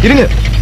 இருங்க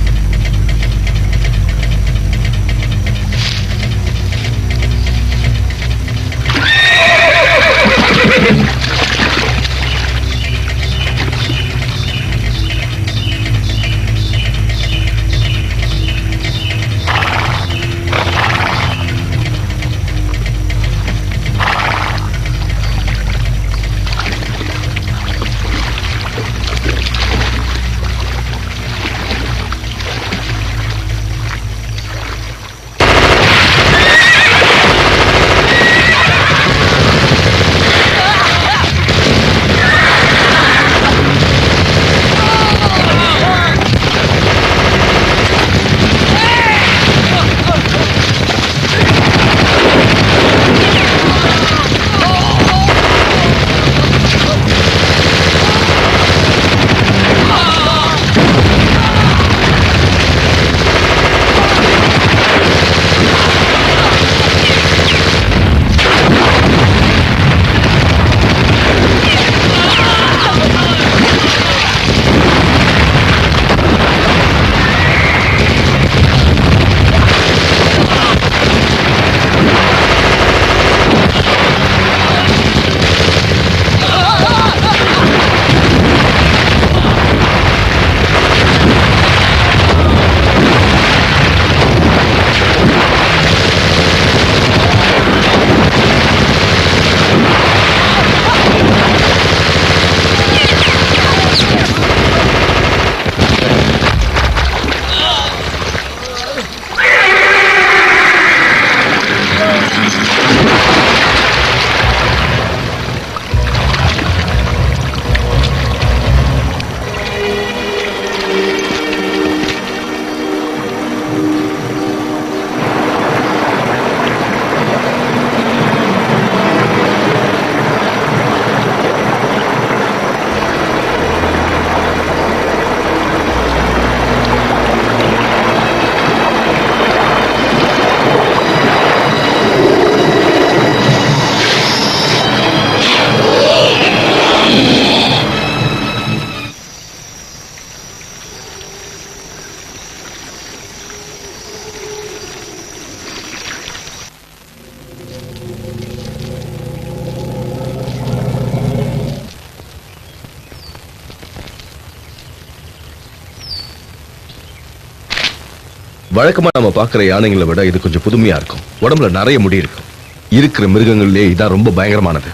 வழக்கமா நம்ம பார்க்குற யானைங்களை விட இது கொஞ்சம் புதுமையா இருக்கும் உடம்புல நிறைய முடி இருக்கும் இருக்கிற மிருகங்கள்லயே இதான் ரொம்ப பயங்கரமானது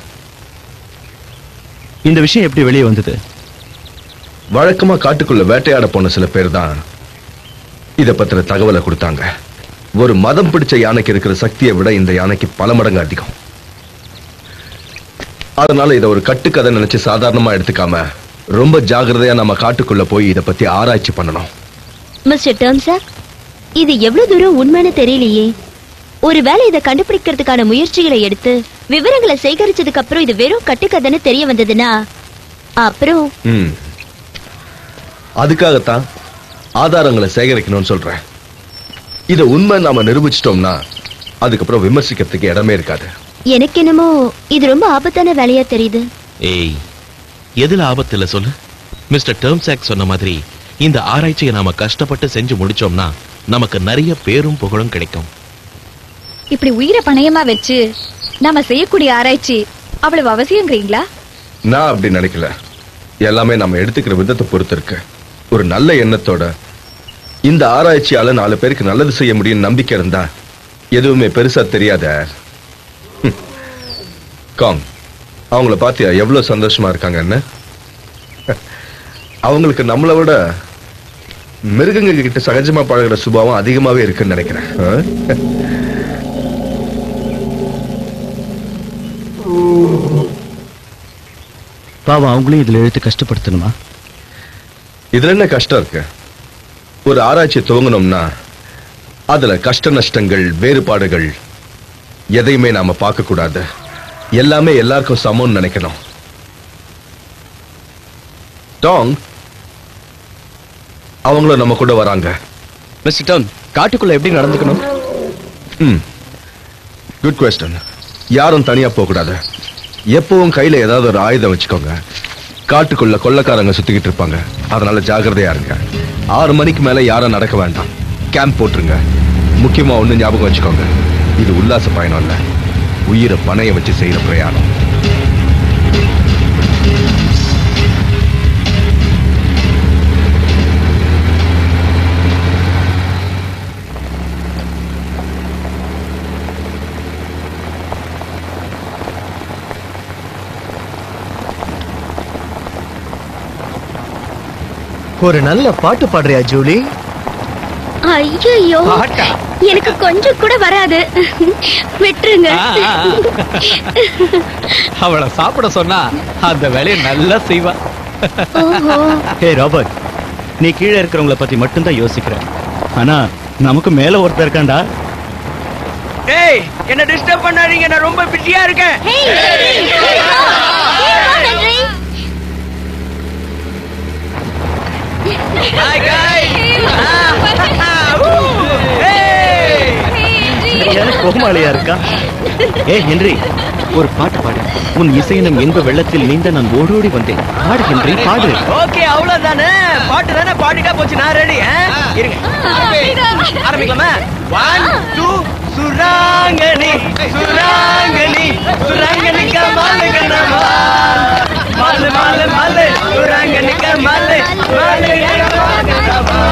இந்த விஷயம் எப்படி வெளியே வந்தது வழக்கமா காட்டுக்குள்ள வேட்டையாட போன சில பேர் தான் இத பத்தின தகவலை கொடுத்தாங்க ஒரு மதம் பிடிச்ச யானைக்கு இருக்கிற சக்தியை விட இந்த யானைக்கு பல மடங்கு அதிகம் அதனால இத ஒரு கட்டுக்கதை நினைச்சு சாதாரணமா எடுத்துக்காம ரொம்ப ஜாகிரதையா நம்ம காட்டுக்குள்ள போய் இத பத்தி ஆராய்ச்சி பண்ணணும் மிஸ்டர் டேர்ம் சார் இது எவ்வளவு தூரம் உண்மைன்னு தெரியலையே ஒருவேளை இதை கண்டுபிடிக்கிறதுக்கான முயற்சிகளை எடுத்து விவரங்களை சேகரிச்சதுக்கு அப்புறம் இது வெறும் கட்டுக்கதைன்னு தெரிய வந்ததுன்னா அப்புறம் ம் அதுக்காகத்தான் ஆதாரங்களை சேகரிக்கணும்னு சொல்றேன் இத உண்மை நாம நிரூபிச்சிட்டோம்னா அதுக்கப்புறம் விமர்சிக்கிறதுக்கு இடமே இருக்காது எனக்கு என்னமோ இது ரொம்ப ஆபத்தான வேலையா தெரியுது ஏய் எதுல ஆபத்து இல்ல சொல்லு மிஸ்டர் டேர்ம்சாக் சொன்ன மாதிரி இந்த ஆராய்ச்சியை நாம கஷ்டப்பட்டு செஞ்சு முடிச்சோம்னா நமக்கு நிறைய பேரும் புகழும் கிடைக்கும் இப்படி உயிரை பணயமா வச்சு நாம செய்யக்கூடிய ஆராய்ச்சி அவ்வளவு அவசியங்கிறீங்களா நான் அப்படி நினைக்கல எல்லாமே நம்ம எடுத்துக்கிற விதத்தை பொறுத்து இருக்கு ஒரு நல்ல எண்ணத்தோட இந்த ஆராய்ச்சியால நாலு பேருக்கு நல்லது செய்ய முடியும் நம்பிக்கை இருந்தா எதுவுமே பெருசா தெரியாத ஹம். காங் அவங்கள பாத்தியா எவ்வளவு சந்தோஷமா இருக்காங்கன்னு அவங்களுக்கு நம்மளை விட மிருகங்க கிட்ட சகஜமா பழகுற சுபாவம் அதிகமாவே இருக்குன்னு நினைக்கிறேன் ஆ? பாவம் அவங்களையும் இதுல எழுத்து கஷ்டப்படுத்தணுமா இதுல என்ன கஷ்டம் இருக்கு ஒரு ஆராய்ச்சி துவங்கணும்னா அதுல கஷ்ட நஷ்டங்கள் வேறுபாடுகள் எதையுமே நாம பார்க்க கூடாது எல்லாமே எல்லாருக்கும் சமம்னு நினைக்கணும் டாங் அவங்களும் நம்ம கூட வராங்க மிஸ்டர் டவுன் காட்டுக்குள்ள எப்படி நடந்துக்கணும் ம் குட் கொஸ்டன் யாரும் தனியா போக கூடாது எப்பவும் கையில ஏதாவது ஒரு ஆயுதம் வச்சுக்கோங்க காட்டுக்குள்ள கொள்ளக்காரங்க சுத்திக்கிட்டு இருப்பாங்க அதனால ஜாகிரதையா இருங்க ஆறு மணிக்கு மேல யாரும் நடக்க வேண்டாம் கேம்ப் போட்டுருங்க முக்கியமா ஒண்ணு ஞாபகம் வச்சுக்கோங்க இது உல்லாச பயணம் இல்ல உயிரை பணைய வச்சு செய்யற பிரயாணம் ஒரு நல்ல பாட்டு பாடுறியா ஜூலி ஐயோ பாட்டா? எனக்கு கொஞ்சம் கூட வராது விட்டுருங்க அவளை சாப்பிட சொன்னா அந்த வேலையை நல்லா செய்வா ஓஹோ ஹே ராபர்ட் நீ கீழே இருக்கிறவங்கள பத்தி மட்டும்தான் யோசிக்கிற ஆனா நமக்கு மேல ஒருத்தர் இருக்காண்டா ஏய் என்ன டிஸ்டர்ப் பண்ணாதீங்க நான் ரொம்ப பிஸியா இருக்கேன் Hey, Henry! Henry! Hi guys. சரியான கோமாளியா இருக்கா ஏ ஹென்றி ஒரு பாட்டு பாடு உன் இசையினம் என்ப வெள்ளத்தில் நீந்த நான் ஓடோடி வந்தேன் பாடு ஹென்றி பாடு ஓகே அவ்வளவுதானே பாட்டு தானே பாடிட்டா போச்சு நான் ரெடி இருங்க ஆரம்பிக்கலாமா ஒன் டூ சுராங்கனி சுராங்கனி சுராங்கனி கமாலு கண்ணமா மாலு மாலு மாலு சுராங்கனி கமாலு மாலு கண்ணமா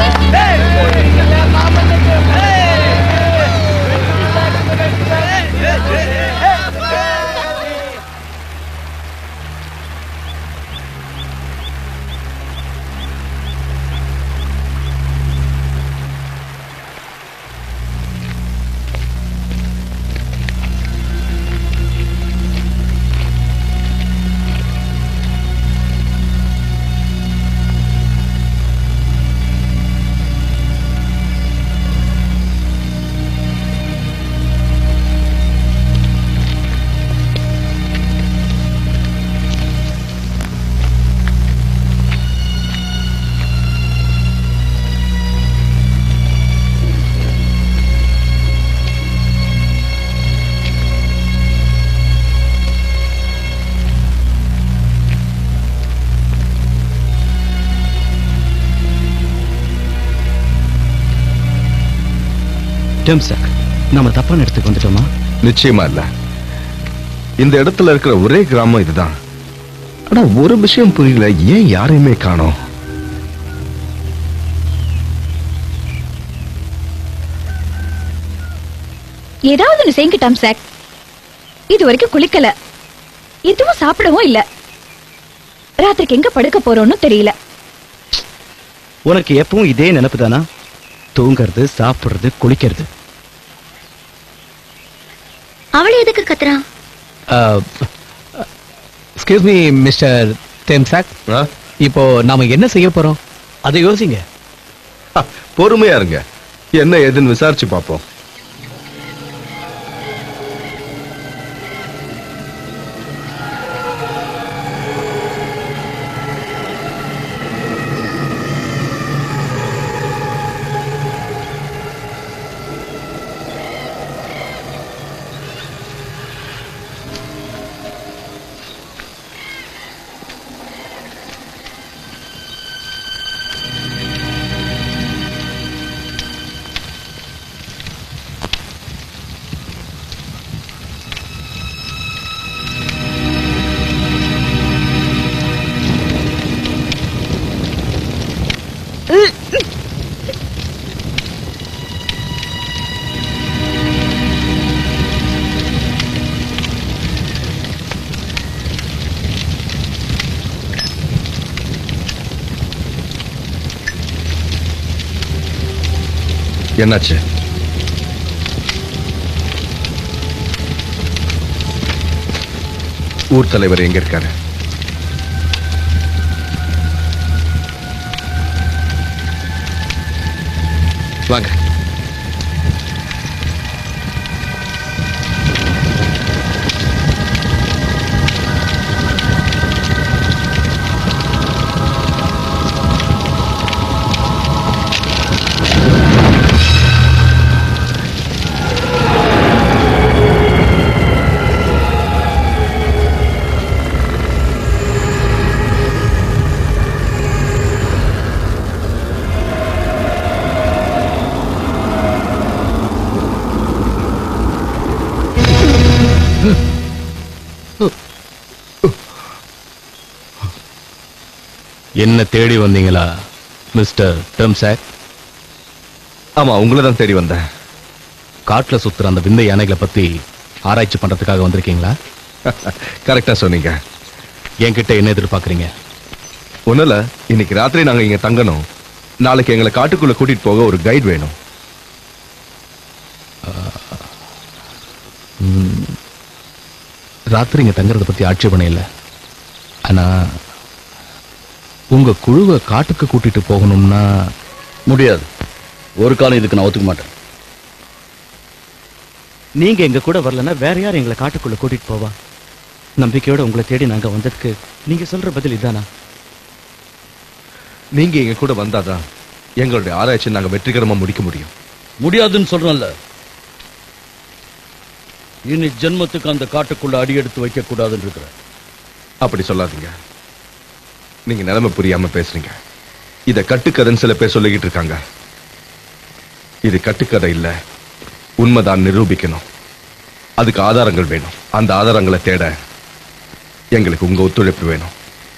டெம்சாக் நம்ம தப்பான இடத்துக்கு வந்துட்டோமா நிச்சயமா இல்ல இந்த இடத்துல இருக்கிற ஒரே கிராமம் இதுதான் ஆனா ஒரு விஷயம் புரியல ஏன் யாரையுமே காணோம் ஏதாவது ஒண்ணு செய்யுங்க சாக் இது வரைக்கும் குளிக்கல எதுவும் சாப்பிடவும் இல்ல ராத்திரிக்கு எங்க படுக்க போறோம்னு தெரியல உனக்கு எப்பவும் இதே நினைப்பு தானா தூங்குறது சாப்பிடுறது குளிக்கிறது அவளை எதுக்கு கத்துறான் எக்ஸ்கியூஸ் மீ மிஸ்டர் தேம்சாக் ஆ? இப்போ நாம என்ன செய்ய போறோம் அதை யோசிங்க ஹ, பொறுமையா இருங்க என்ன ஏதுன்னு விசாரிச்சு பார்ப்போம் என்னாச்சு ஊர் தலைவர் எங்க இருக்காரு வாங்க என்ன தேடி வந்தீங்களா மிஸ்டர் டெம்சாக் ஆமா உங்களை தான் தேடி வந்தேன் காட்டுல சுத்துற அந்த விந்தை யானைகளை பத்தி ஆராய்ச்சி பண்றதுக்காக வந்திருக்கீங்களா கரெக்டா சொன்னீங்க என்கிட்ட என்ன எதிர்பார்க்கறீங்க ஒண்ணுல இன்னைக்கு ராத்திரி நாங்க இங்க தங்கணும் நாளைக்கு எங்களை காட்டுக்குள்ள கூட்டிட்டு போக ஒரு கைடு வேணும் ராத்திரி இங்க தங்குறத பத்தி ஆட்சேபனை இல்லை ஆனா உங்க குழுவை காட்டுக்கு கூட்டிட்டு போகணும்னா முடியாது ஒரு காலம் இதுக்கு நான் ஒத்துக்க மாட்டேன் நீங்க எங்க கூட வரலன்னா வேற யார் எங்களை காட்டுக்குள்ள கூட்டிட்டு போவா நம்பிக்கையோட உங்களை தேடி நாங்க வந்ததுக்கு நீங்க சொல்ற பதில் இதானா நீங்க எங்க கூட வந்தாதான் எங்களுடைய ஆராய்ச்சி நாங்க வெற்றிகரமா முடிக்க முடியும் முடியாதுன்னு சொல்றேன்ல இனி ஜென்மத்துக்கு அந்த காட்டுக்குள்ள அடி எடுத்து வைக்க கூடாதுன்னு இருக்கிறேன் அப்படி சொல்லாதீங்க நீங்க நிலைமை புரியாம பேசுறீங்க இத கட்டுக்கதைன்னு சில பேர் சொல்லிக்கிட்டு இருக்காங்க இது கட்டுக்கதை இல்ல உண்மைதான் நிரூபிக்கணும் அதுக்கு ஆதாரங்கள் வேணும் அந்த ஆதாரங்களை தேட எங்களுக்கு உங்க ஒத்துழைப்பு வேணும்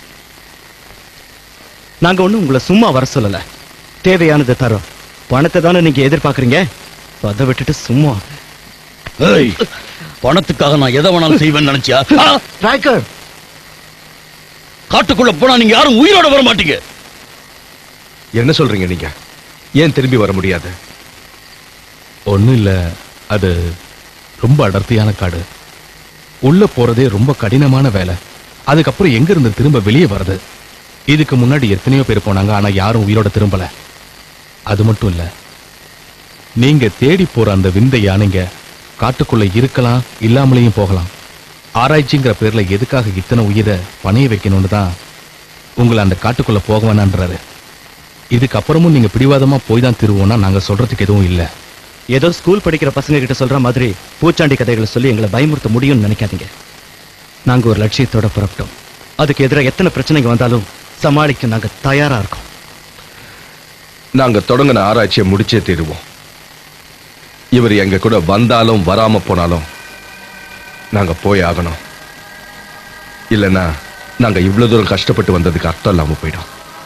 நாங்க ஒண்ணும் உங்களை சும்மா வர சொல்லல தேவையானதை தரோம் பணத்தை தானே நீங்க எதிர்பார்க்கறீங்க அதை விட்டுட்டு சும்மா ஏய் பணத்துக்காக நான் எதை வேணாலும் செய்வேன்னு நினைச்சியா ஆ! டிராக்கர் காட்டுக்குள்ள போனா நீங்க யாரும் உயிரோட வர மாட்டீங்க என்ன சொல்றீங்க நீங்க ஏன் திரும்பி வர முடியாது ஒண்ணும் இல்ல அது ரொம்ப அடர்த்தியான காடு உள்ள போறதே ரொம்ப கடினமான வேலை அதுக்கப்புறம் எங்க இருந்து திரும்ப வெளியே வர்றது இதுக்கு முன்னாடி எத்தனையோ பேர் போனாங்க ஆனா யாரும் உயிரோட திரும்பல அது மட்டும் இல்ல நீங்க தேடி போற அந்த விந்தை யானைங்க காட்டுக்குள்ள இருக்கலாம் இல்லாமலேயும் போகலாம் ஆராய்ச்சிங்கிற பேர்ல எதுக்காக இத்தனை உயிரை பணைய வைக்கணும்னு தான் உங்களை அந்த காட்டுக்குள்ள போக வேணான்றாரு இதுக்கப்புறமும் நீங்க பிடிவாதமா போய் தான் திருவோம்னா நாங்க சொல்றதுக்கு எதுவும் இல்லை ஏதோ ஸ்கூல் படிக்கிற பசங்க கிட்ட சொல்ற மாதிரி பூச்சாண்டி கதைகளை சொல்லி எங்களை பயமுறுத்த முடியும்னு நினைக்காதீங்க நாங்க ஒரு லட்சியத்தோட புறப்பட்டோம் அதுக்கு எதிராக எத்தனை பிரச்சனைங்க வந்தாலும் சமாளிக்க நாங்க தயாரா இருக்கோம் நாங்க தொடங்கின ஆராய்ச்சியை முடிச்சே தீருவோம் இவர் எங்க கூட வந்தாலும் வராம போனாலும் நாங்க போய் ஆகணும் இல்லைன்னா நாங்க இவ்வளவு தூரம் கஷ்டப்பட்டு வந்ததுக்கு அர்த்தம் இல்லாம போயிடும்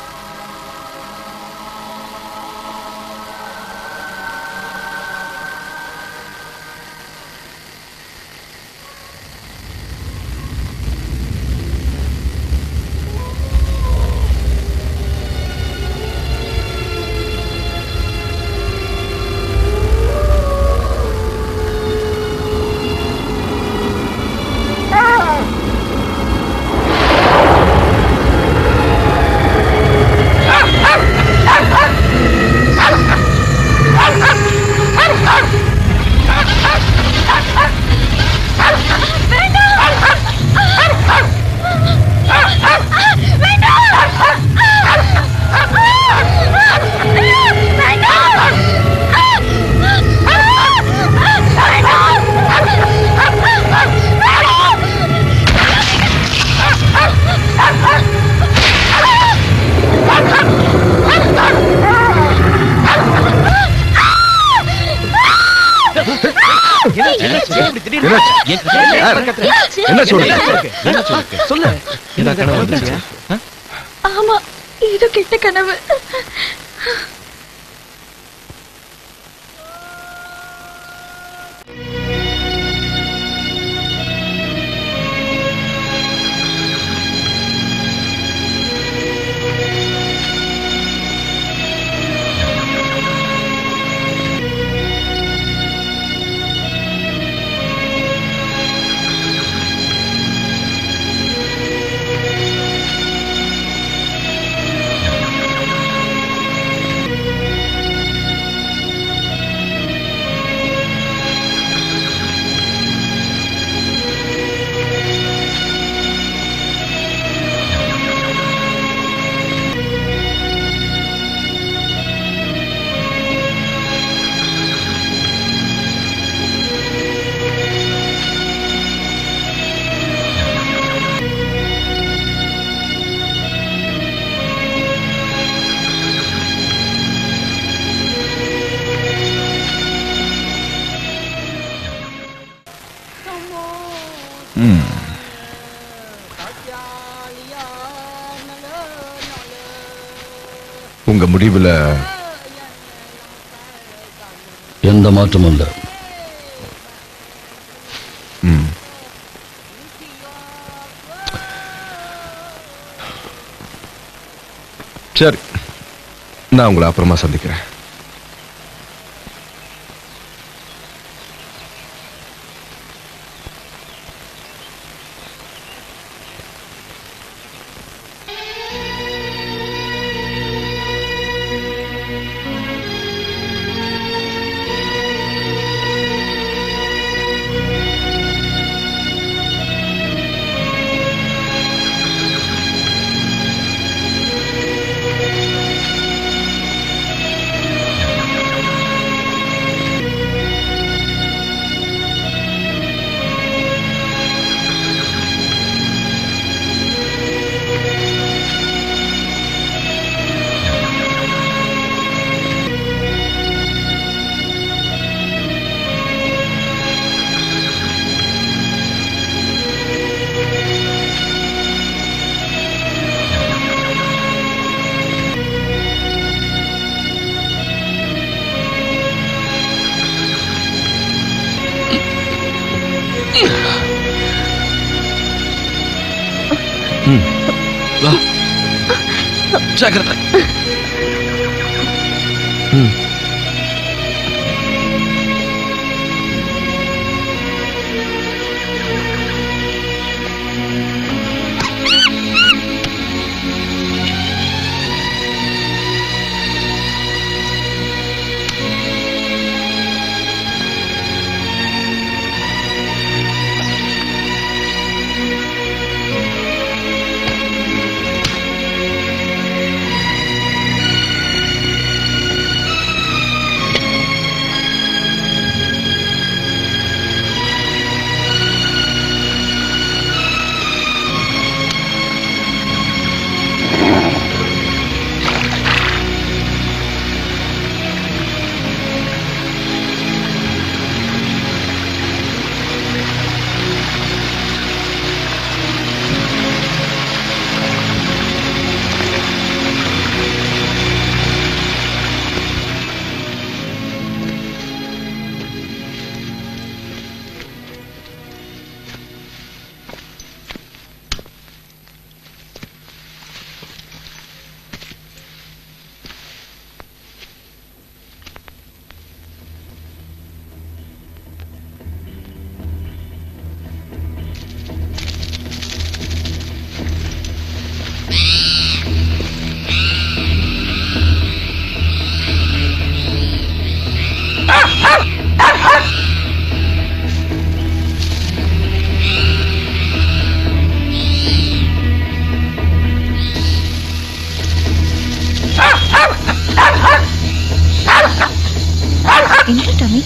என்ன சொல்றீங்க சொல்லு என்ன கனவு வந்துருச்சியா? ஆமா இது கெட்ட கனவு உங்க முடிவுல எந்த மாற்றமும் இல்லை ம். சரி நான் உங்களை அப்புறமா சந்திக்கிறேன் வா ஜாக்கிரதை ம் என்ன டாமி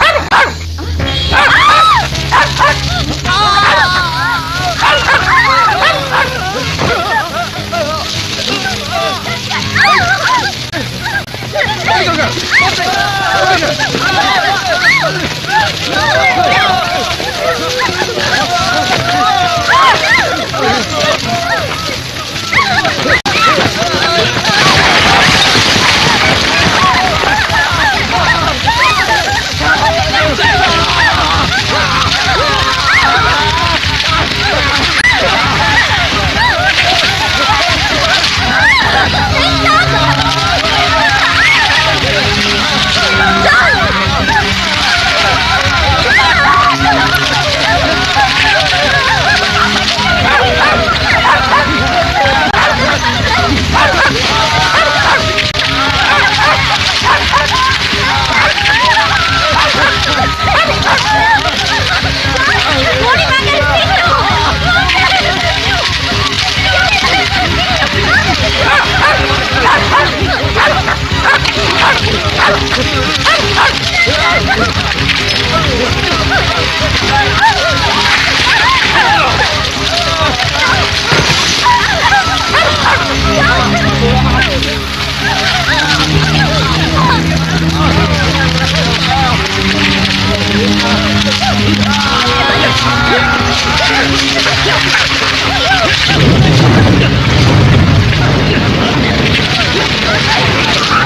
Ah!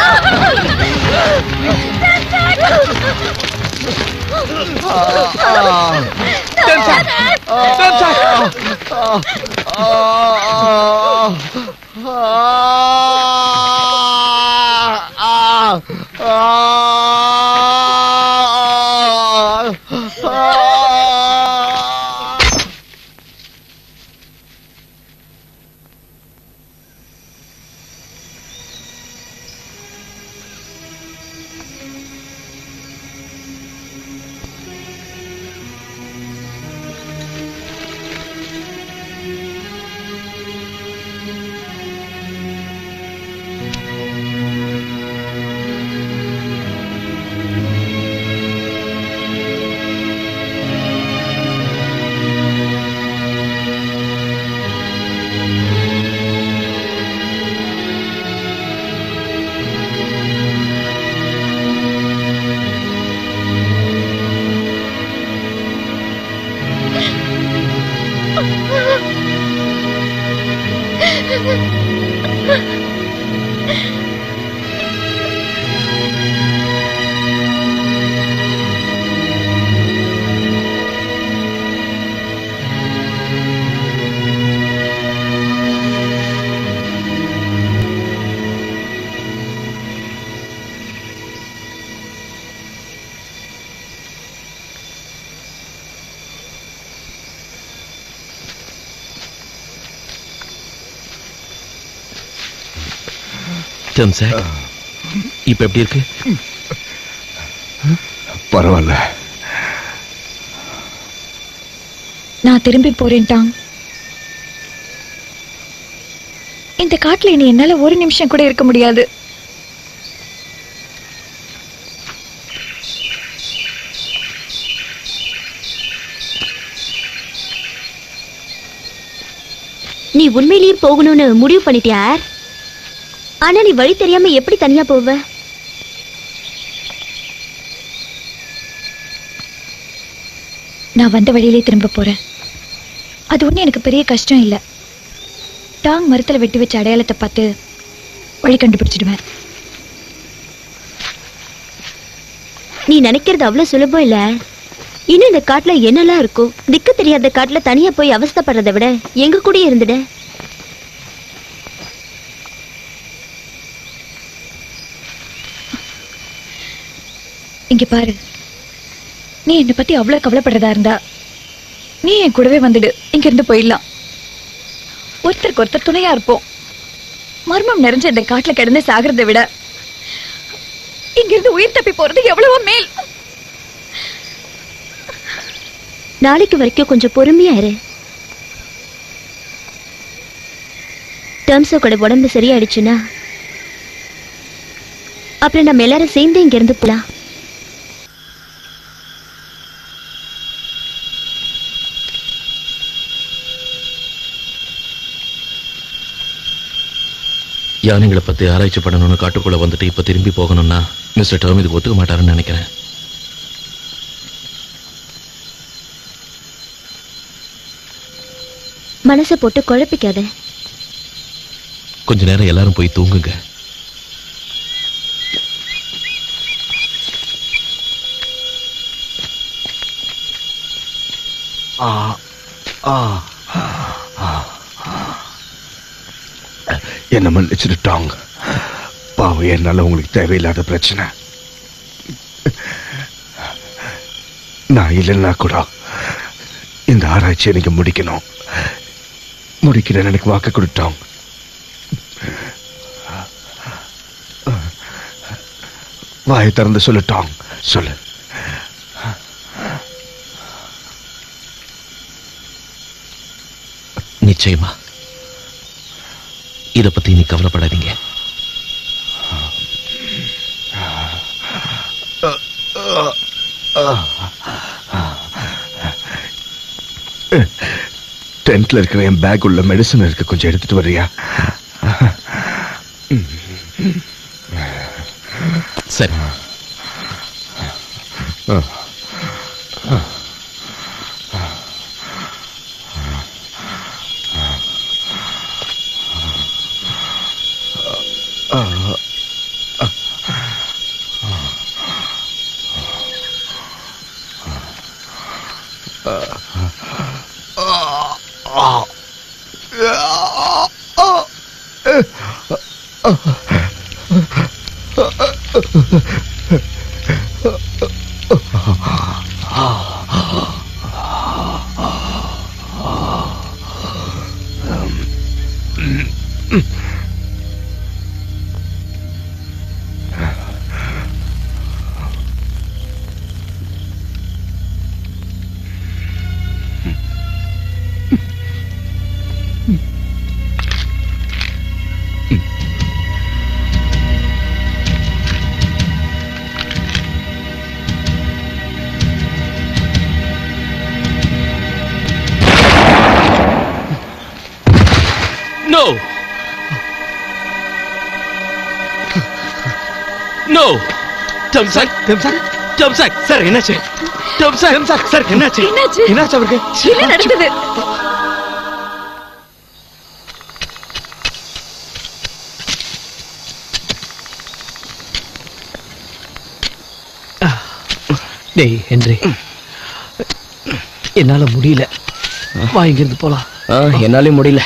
டெம்சாக் இப்ப எப்படி இருக்கு பரவாயில்ல நான் திரும்பி போறேன்டான் இந்த காட்டுல இனி என்னால ஒரு நிமிஷம் கூட இருக்க முடியாது நீ உண்மையிலேயே போகணும்னு முடிவு பண்ணிட்டியா ஆர்? ஆனா நீ வழி தெரியாம எப்படி தனியா போவ நான் வந்த வழியிலே திரும்ப போறேன் அது ஒண்ணு எனக்கு பெரிய கஷ்டம் இல்ல டாங் மரத்துல வெட்டி வச்ச அடையாளத்தை பார்த்து வழி கண்டுபிடிச்சிடுவேன் நீ நினைக்கிறது அவ்வளவு சுலபம் இல்ல இன்னும் இந்த காட்டுல என்னெல்லாம் இருக்கும் திக்கு தெரியாத காட்டுல தனியா போய் அவஸ்தைப்படுறதை விட எங்க கூட இருந்துட இங்க பாரு நீ என்னை பத்தி அவ்வளவு கவலைப்படுறதா இருந்தா நீ என் கூடவே வந்துடு இங்க இருந்து போயிடலாம் ஒருத்தருக்கு ஒருத்தர் துணையா இருப்போம் மர்மம் நிறைஞ்ச இந்த காட்டுல கிடந்து சாகிறதை விட இங்க இருந்து உயிர் தப்பி போறது எவ்வளவோ மேல் நாளைக்கு வரைக்கும் கொஞ்சம் பொறுமையா இரு டேர்ம்ஸோட உடம்பு சரியாயிடுச்சுன்னா அப்புறம் நம்ம எல்லாரும் சேர்ந்து இங்க இருந்து போலாம் யானைகளை பத்தி ஆராய்ச்சி பண்ணணும்னு காட்டுக்குள்ள வந்துட்டு இப்ப திரும்பி போகணும்னா மிஸ்டர் டேர்ம் இதுக்கு ஒத்துக்க மாட்டாருன்னு நினைக்கிறேன் மனசை போட்டு குழப்பிக்காத கொஞ்ச நேரம் எல்லாரும் போய் தூங்குங்க ஆ ஆ என்ன மன்னிச்சிருட்டாங்க பாவம் என்னால உங்களுக்கு தேவையில்லாத பிரச்சனை நான் இல்லைன்னா கூட இந்த ஆராய்ச்சியை நீங்க முடிக்கணும் முடிக்கிறேன் எனக்கு வாக்கு கொடுத்தோம் வாயை திறந்து சொல்லிட்டோம் சொல்லு நிச்சயமா இத பத்தி நீ கவலைப்படாதீங்க டென்ட்ல இருக்கிற என் பேக் உள்ள மெடிசன் இருக்கு கொஞ்சம் எடுத்துட்டு வர்றியா சரி நோ நோ டம்சாக் டம்சாக் டம்சாக் சார் என்னாச்சு டம்சாக் டம்சாக் சார் என்னாச்சு என்னாச்சு என்னாச்சு அவருக்கு என்ன நடந்தது டேய் ஹென்றி என்னால முடியல வா இங்கிருந்து போலாம் என்னாலே முடியல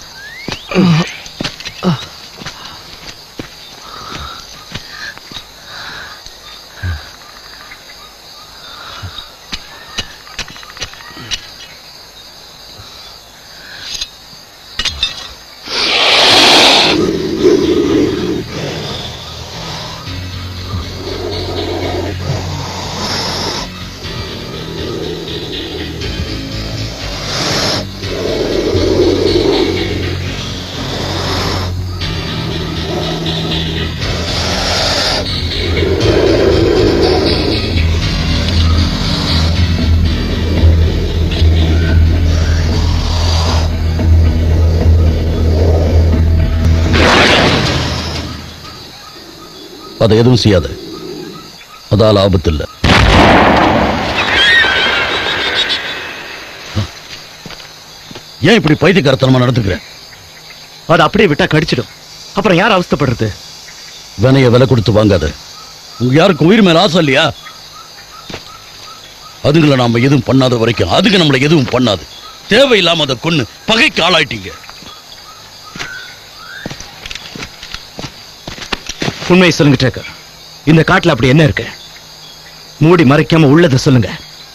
அதை எதுவும் செய்யாத அதால் ஆபத்து இல்லை ஏன் இப்படி பைத்தியக்காரத்தனமா நடந்துக்கிற அதை அப்படியே விட்டா கடிச்சிடும் அப்புறம் யார் அவஸ்தைப்படுறது வினைய விலை கொடுத்து வாங்காத உங்க யாருக்கும் உயிர் மேல ஆசை இல்லையா அதுங்களை நாம எதுவும் பண்ணாத வரைக்கும் அதுக்கு நம்மளை எதுவும் பண்ணாது தேவையில்லாம அதை கொன்னு பகைக்கு ஆளாயிட்டீங்க உண்மையை சொல்லுங்க டேக்கர் இந்த காட்டுல அப்படி என்ன இருக்கு மூடி மறைக்காம உள்ளதை சொல்லுங்க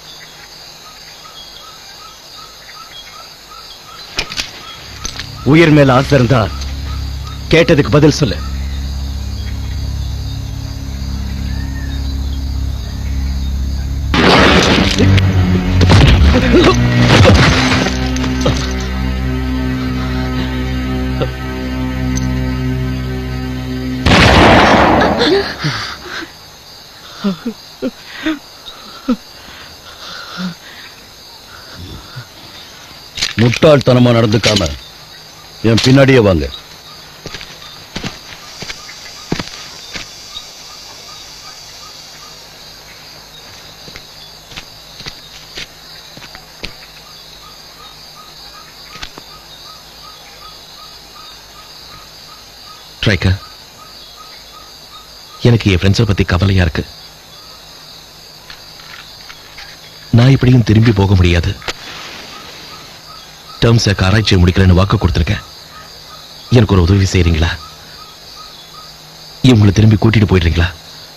உயிர் மேல ஆசை இருந்தா கேட்டதுக்கு பதில் சொல்லு முட்டாள்தனமா நடந்துக்காம என் பின்னாடியே வாங்க ட்ரைக்கர் எனக்கு என் ஃப்ரெண்ட்ஸை பத்தி கவலையா இருக்கு நான் இப்படியும் திரும்பி போக முடியாது டேர்ம்ஸை ஆராய்ச்சியை முடிக்கிறேன்னு வாக்கு கொடுத்துருக்கேன் எனக்கு ஒரு உதவி செய்றீங்களா இவங்களை திரும்பி கூட்டிட்டு போயிடுறீங்களா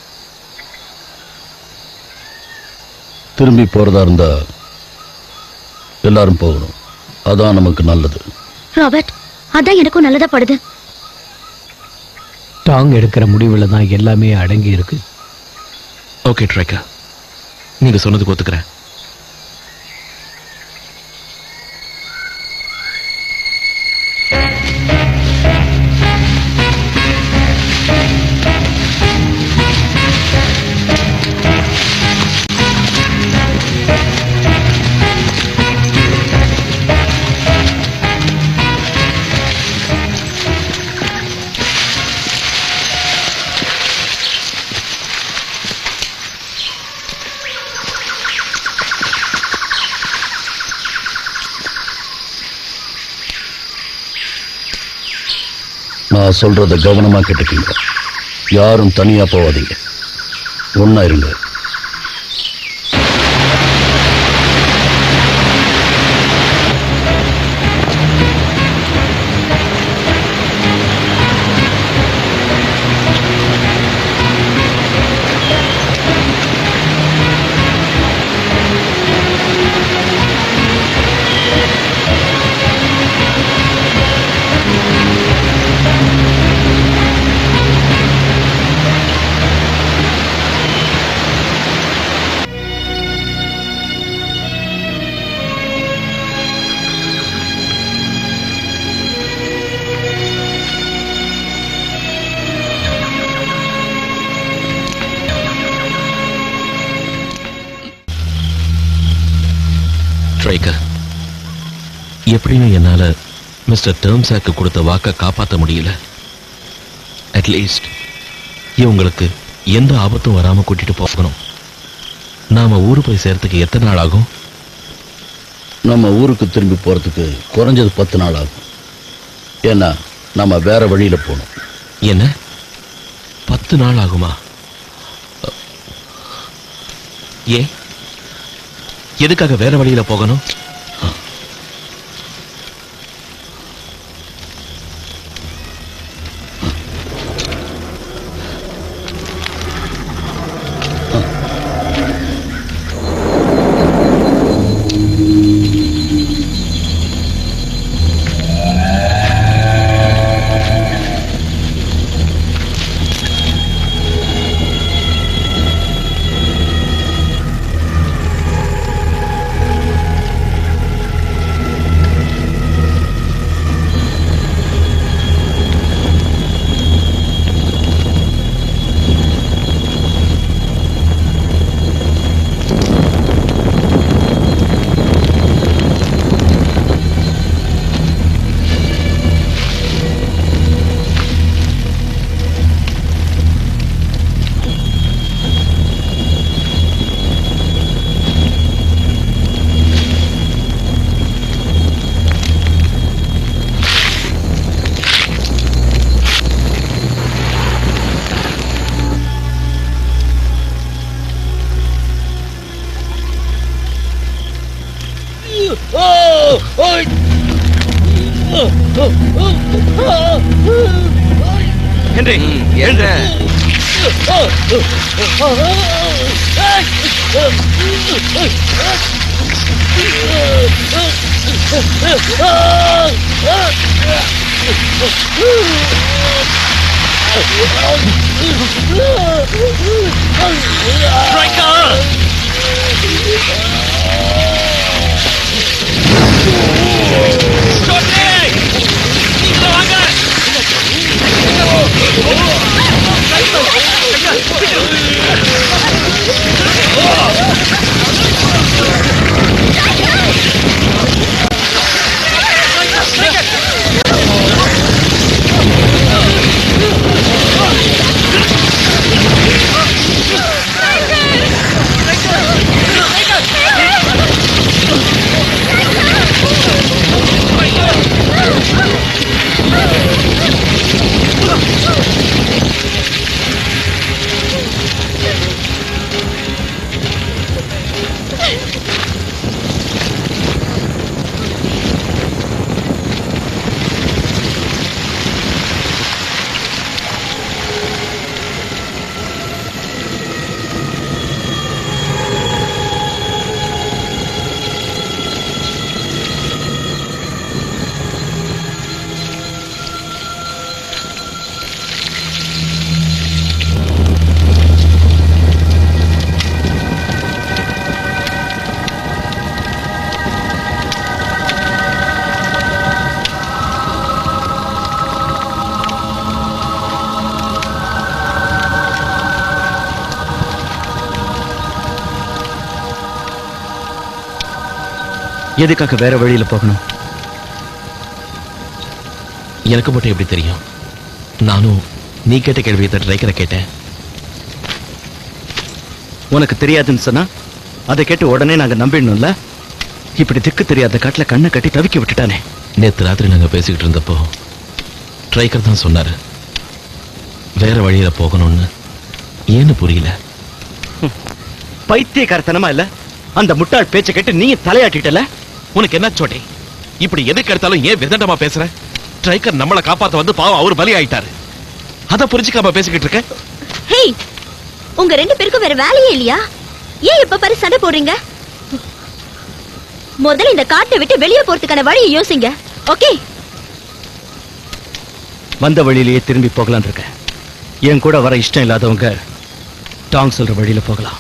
திரும்பி போறதா இருந்தா எல்லாரும் போகணும் அதான் நமக்கு நல்லது ராபர்ட் அதான் எனக்கும் நல்லதா படுது டாங் எடுக்கிற முடிவுல தான் எல்லாமே அடங்கி இருக்கு ஓகே ட்ரைக்கர் நீங்க சொன்னதுக்கு ஒத்துக்கிறேன் நான் சொல்றத கவனமா கேட்டுக்கீங்க யாரும் தனியா போவாதீங்க ஒண்ணா இருங்க எப்படியும் என்னால மிஸ்டர் டேர்ம்ஸாக்கு கொடுத்த வாக்கை காப்பாற்ற முடியல அட்லீஸ்ட் இவங்களுக்கு எந்த ஆபத்தும் வராம கூட்டிட்டு போகணும் நாம ஊரு போய் சேர்றதுக்கு எத்தனை நாள் ஆகும் நம்ம ஊருக்கு திரும்பி போறதுக்கு குறைஞ்சது பத்து நாள் ஆகும் ஏன்னா நம்ம வேற வழியில போகணும் என்ன பத்து நாள் ஆகுமா ஏ எதுக்காக வேற வழியில போகணும் ஹென்றி என்ன எதுக்காக வேற வழியில போகணும் எனக்கு மட்டும் எப்படி தெரியும் நானும் நீ கேட்ட கேள்வியை தான் ட்ரைக்கரை கேட்டேன் உனக்கு தெரியாதுன்னு சொன்னா அதை கேட்டு உடனே நாங்க நம்பிடணும்ல இப்படி திக்கு தெரியாத காட்டுல கண்ணை கட்டி தவிக்க விட்டுட்டானே நேத்து ராத்திரி நாங்க பேசிக்கிட்டு இருந்தப்போ ட்ரைக்கர் தான் சொன்னாரு வேற வழியில போகணும்னு ஏன்னு புரியல பைத்தியக்காரத்தனமா இல்ல அந்த முட்டாள் பேச்சை கேட்டு நீ தலையாட்டிட்டல உனக்கு என்ன சோட்டி இப்படி எதுக்கு எடுத்தாலும் ஏன் விதண்டமா பேசுற ட்ரைக்கர் நம்மளை காப்பாத்த வந்து பாவம் அவர் பலி ஆயிட்டாரு அத புரிஞ்சுக்காம பேசிக்கிட்டு இருக்க ஹேய் உங்க ரெண்டு பேருக்கும் வேற வேலையே இல்லையா ஏன் எப்ப பாரு சண்டை போடுறீங்க முதல்ல இந்த காட்டை விட்டு வெளியே போறதுக்கான வழியை யோசிங்க ஓகே வந்த வழியிலேயே திரும்பி போகலான்னு இருக்கேன் என் கூட வர இஷ்டம் இல்லாதவங்க டாங் சொல்ற வழியில போகலாம்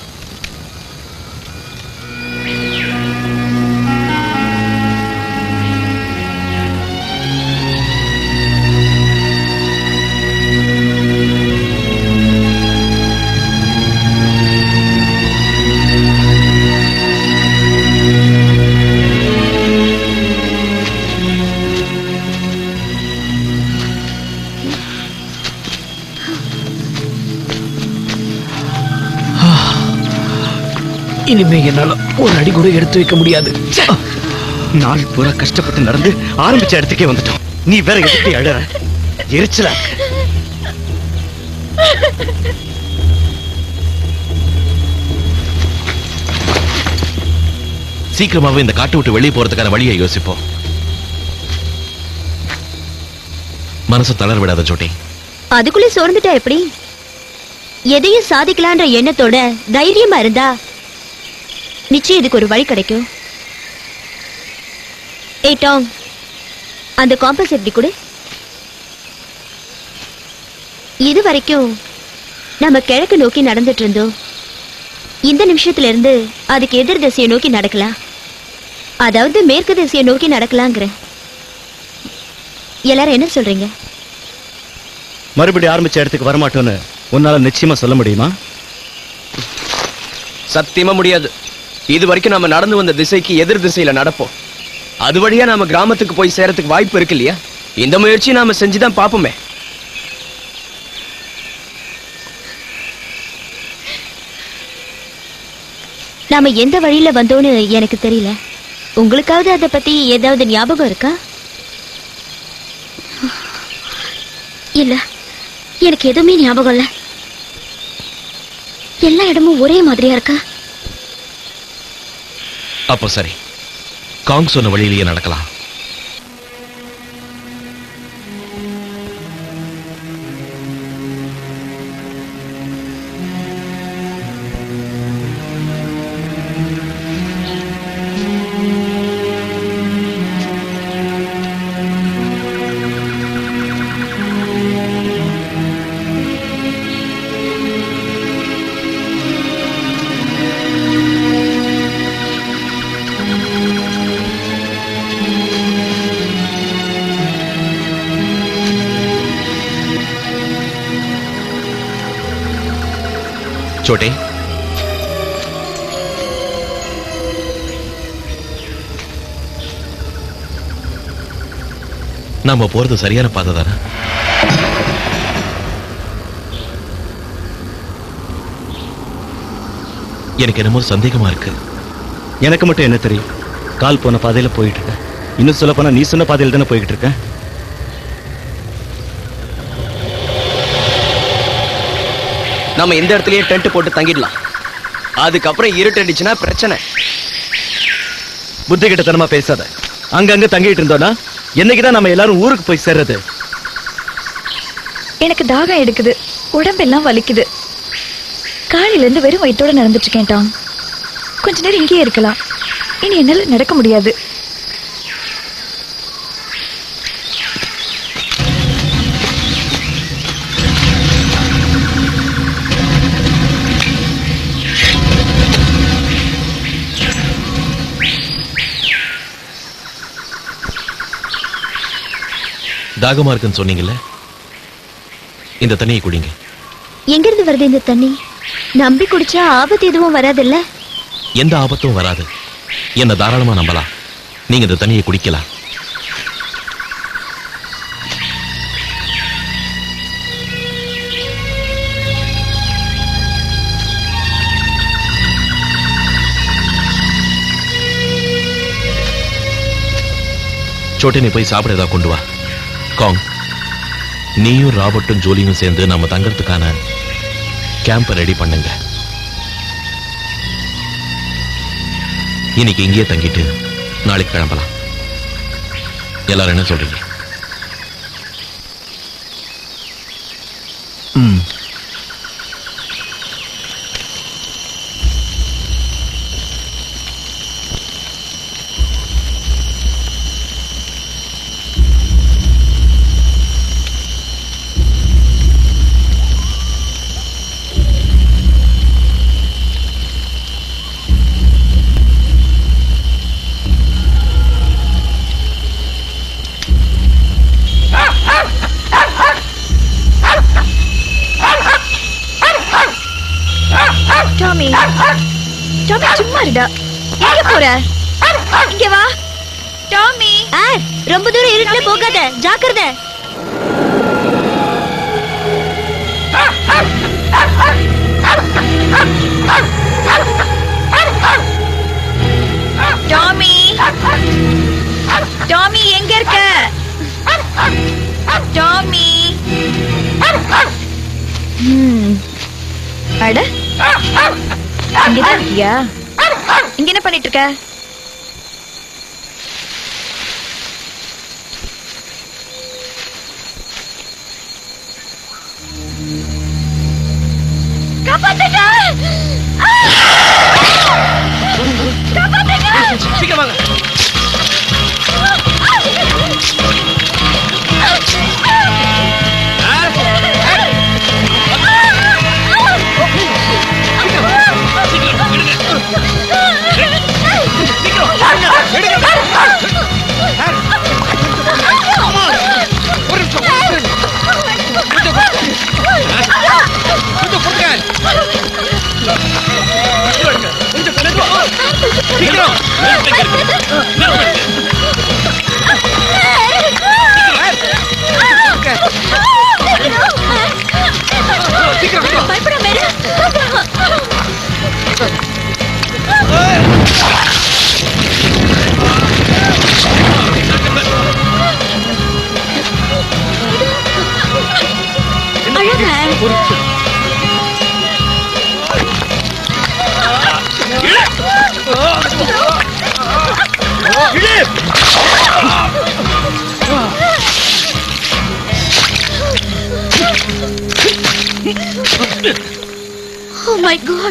இனிமே என்னால ஒரு அடி கூட எடுத்து வைக்க முடியாது நாள் பூரா கஷ்டப்பட்டு நடந்து ஆரம்பிச்ச இடத்துக்கே வந்துட்டோம் நீ வேற எதுக்கு அழற எரிச்சலா இருக்கு. சீக்கிரமாவே இந்த காட்டு விட்டு வெளியே போறதுக்கான வழியை யோசிப்போம் மனசு தளர விடாத ஜோட்டி அதுக்குள்ளே சோர்ந்துட்டா எப்படி எதையும் சாதிக்கலான்ற எண்ணத்தோட தைரியமா இருந்தா நிச்சயம் இதுக்கு ஒரு வழி கிடைக்கும் ஏய் டாம் அந்த காம்பஸ் எப்படி கொடு இது வரைக்கும் நம்ம கிழக்கு நோக்கி நடந்துட்டு இருந்தோம் இந்த நிமிஷத்துல இருந்து அதுக்கு எதிர் திசையை நோக்கி நடக்கலாம் அதாவது மேற்கு திசையை நோக்கி நடக்கலாங்கிறேன் எல்லாரும் என்ன சொல்றீங்க மறுபடியும் ஆரம்பிச்ச இடத்துக்கு வரமாட்டோன்னு உன்னால நிச்சயமா சொல்ல முடியுமா சத்தியமா முடியாது இது வரைக்கும் நாம நடந்து வந்த திசைக்கு எதிர் திசையில நடப்போம் அது வழியா நாம கிராமத்துக்கு போய் சேரத்துக்கு வாய்ப்பு இருக்கு இல்லையா இந்த முயற்சி நாம செஞ்சுதான் பாப்போமே நாம எந்த வழியில வந்தோன்னு எனக்கு தெரியல உங்களுக்காவது அதை பத்தி ஏதாவது ஞாபகம் இருக்கா இல்ல எனக்கு எதுவுமே ஞாபகம் இல்ல எல்லா இடமும் ஒரே மாதிரியா இருக்கா அப்போ சரி காங் சொன்ன வழியிலேயே நடக்கலாம் சோட்டே நாம போறது சரியான பாதை தானே எனக்கு என்னமோ சந்தேகமா இருக்கு எனக்கு மட்டும் என்ன தெரியும் கால் போன பாதையில போயிட்டு இருக்கேன் இன்னும் சொல்ல போனா நீ சொன்ன பாதையில தானே போய்கிட்டு இருக்கேன் நம்ம இந்த இடத்துலயே டென்ட் போட்டு தங்கிடலாம் அதுக்கப்புறம் இருட்டடிச்சுன்னா பிரச்சனை புத்தி கிட்டத்தனமா பேசாத அங்கங்க தங்கிட்டு இருந்தோம்னா என்னைக்குதான் நம்ம எல்லாரும் ஊருக்கு போய் சேர்றது எனக்கு தாகம் எடுக்குது உடம்பெல்லாம் வலிக்குது காலையில இருந்து வெறும் வயித்தோட நடந்துட்டு இருக்கேன் டாம் கொஞ்ச நேரம் இங்கேயே இருக்கலாம் இனி என்னால நடக்க முடியாது தாகமா இருக்குன்னு சொன்னீங்கல்ல இந்த தண்ணியை குடிங்க எங்கிருந்து வருது இந்த தண்ணி நம்பி குடிச்சா ஆபத்து எதுவும் வராதுல்ல எந்த ஆபத்தும் வராது என்ன தாராளமா நம்பலாம் நீங்க இந்த தண்ணியை குடிக்கலாம் சோட்டே நீ போய் சாப்பிட ஏதாவது கொண்டு வா காங் நீயும் ராபர்ட்டும் ஜோலியும் சேர்ந்து நம்ம தங்கறதுக்கான கேம்பை ரெடி பண்ணுங்க இன்னைக்கு இங்கேயே தங்கிட்டு நாளைக்கு கிளம்பலாம் எல்லாரும் என்ன சொல்றீங்க ம் டாமி டாமி சும்மா இருடா எங்க போற இங்க வா டாமி ஆ, ரொம்ப தூரம் இருட்டுல போகாத ஜாக்கிரதை அட இங்கதான் இருக்கியா இங்க என்ன பண்ணிட்டு இருக்க சீக்கிரம் வாங்க பயப்படாம இரு. அழாத. Oh my god.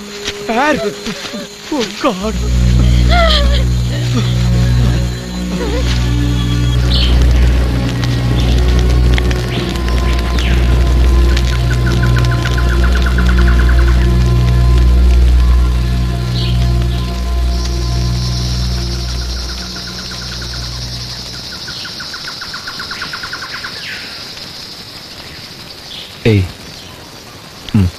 ஏய் ம்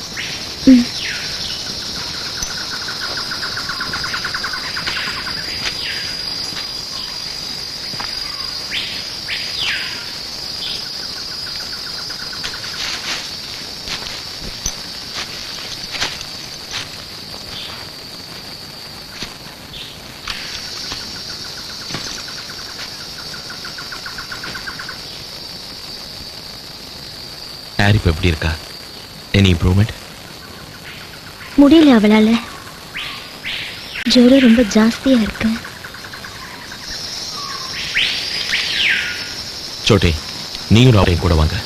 ஹாரி இப்போ எப்படி இருக்கா எனி இம்ப்ரூவ்மெண்ட் முடியல அவளால ஜுரம் ரொம்ப ஜாஸ்தியா இருக்கு சோட்டே நீயும் அவரையும் கூட வாங்க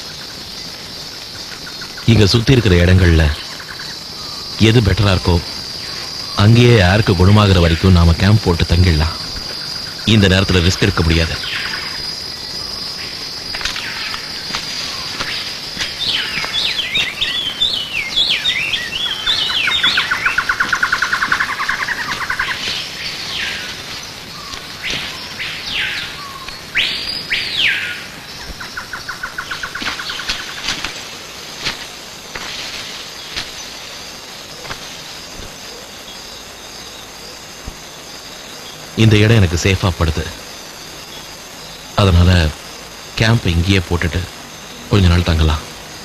இங்க சுத்தி இருக்கிற இடங்கள்ல எது பெட்டரா இருக்கோ அங்கேயே யாருக்கு குணமாகிற வரைக்கும் நாம கேம்ப் போட்டு தங்கிடலாம் இந்த நேரத்துல ரிஸ்க் எடுக்க முடியாது இந்த இடம் எனக்கு சேஃபா படுது அதனால கேம்ப் இங்கேயே போட்டுட்டு கொஞ்ச நாள் தங்கலாம்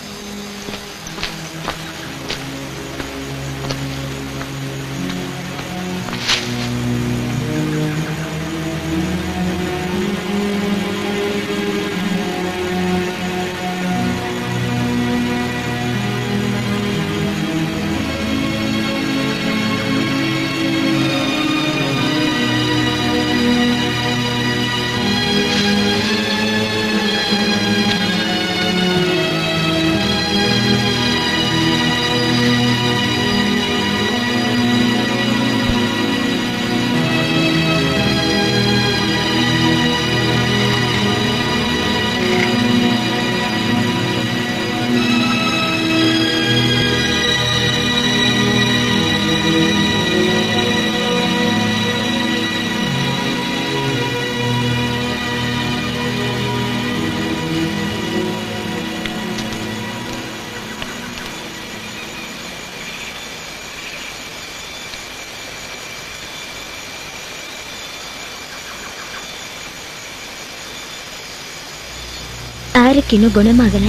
ஆருக்கு இன்னும் குணமாகல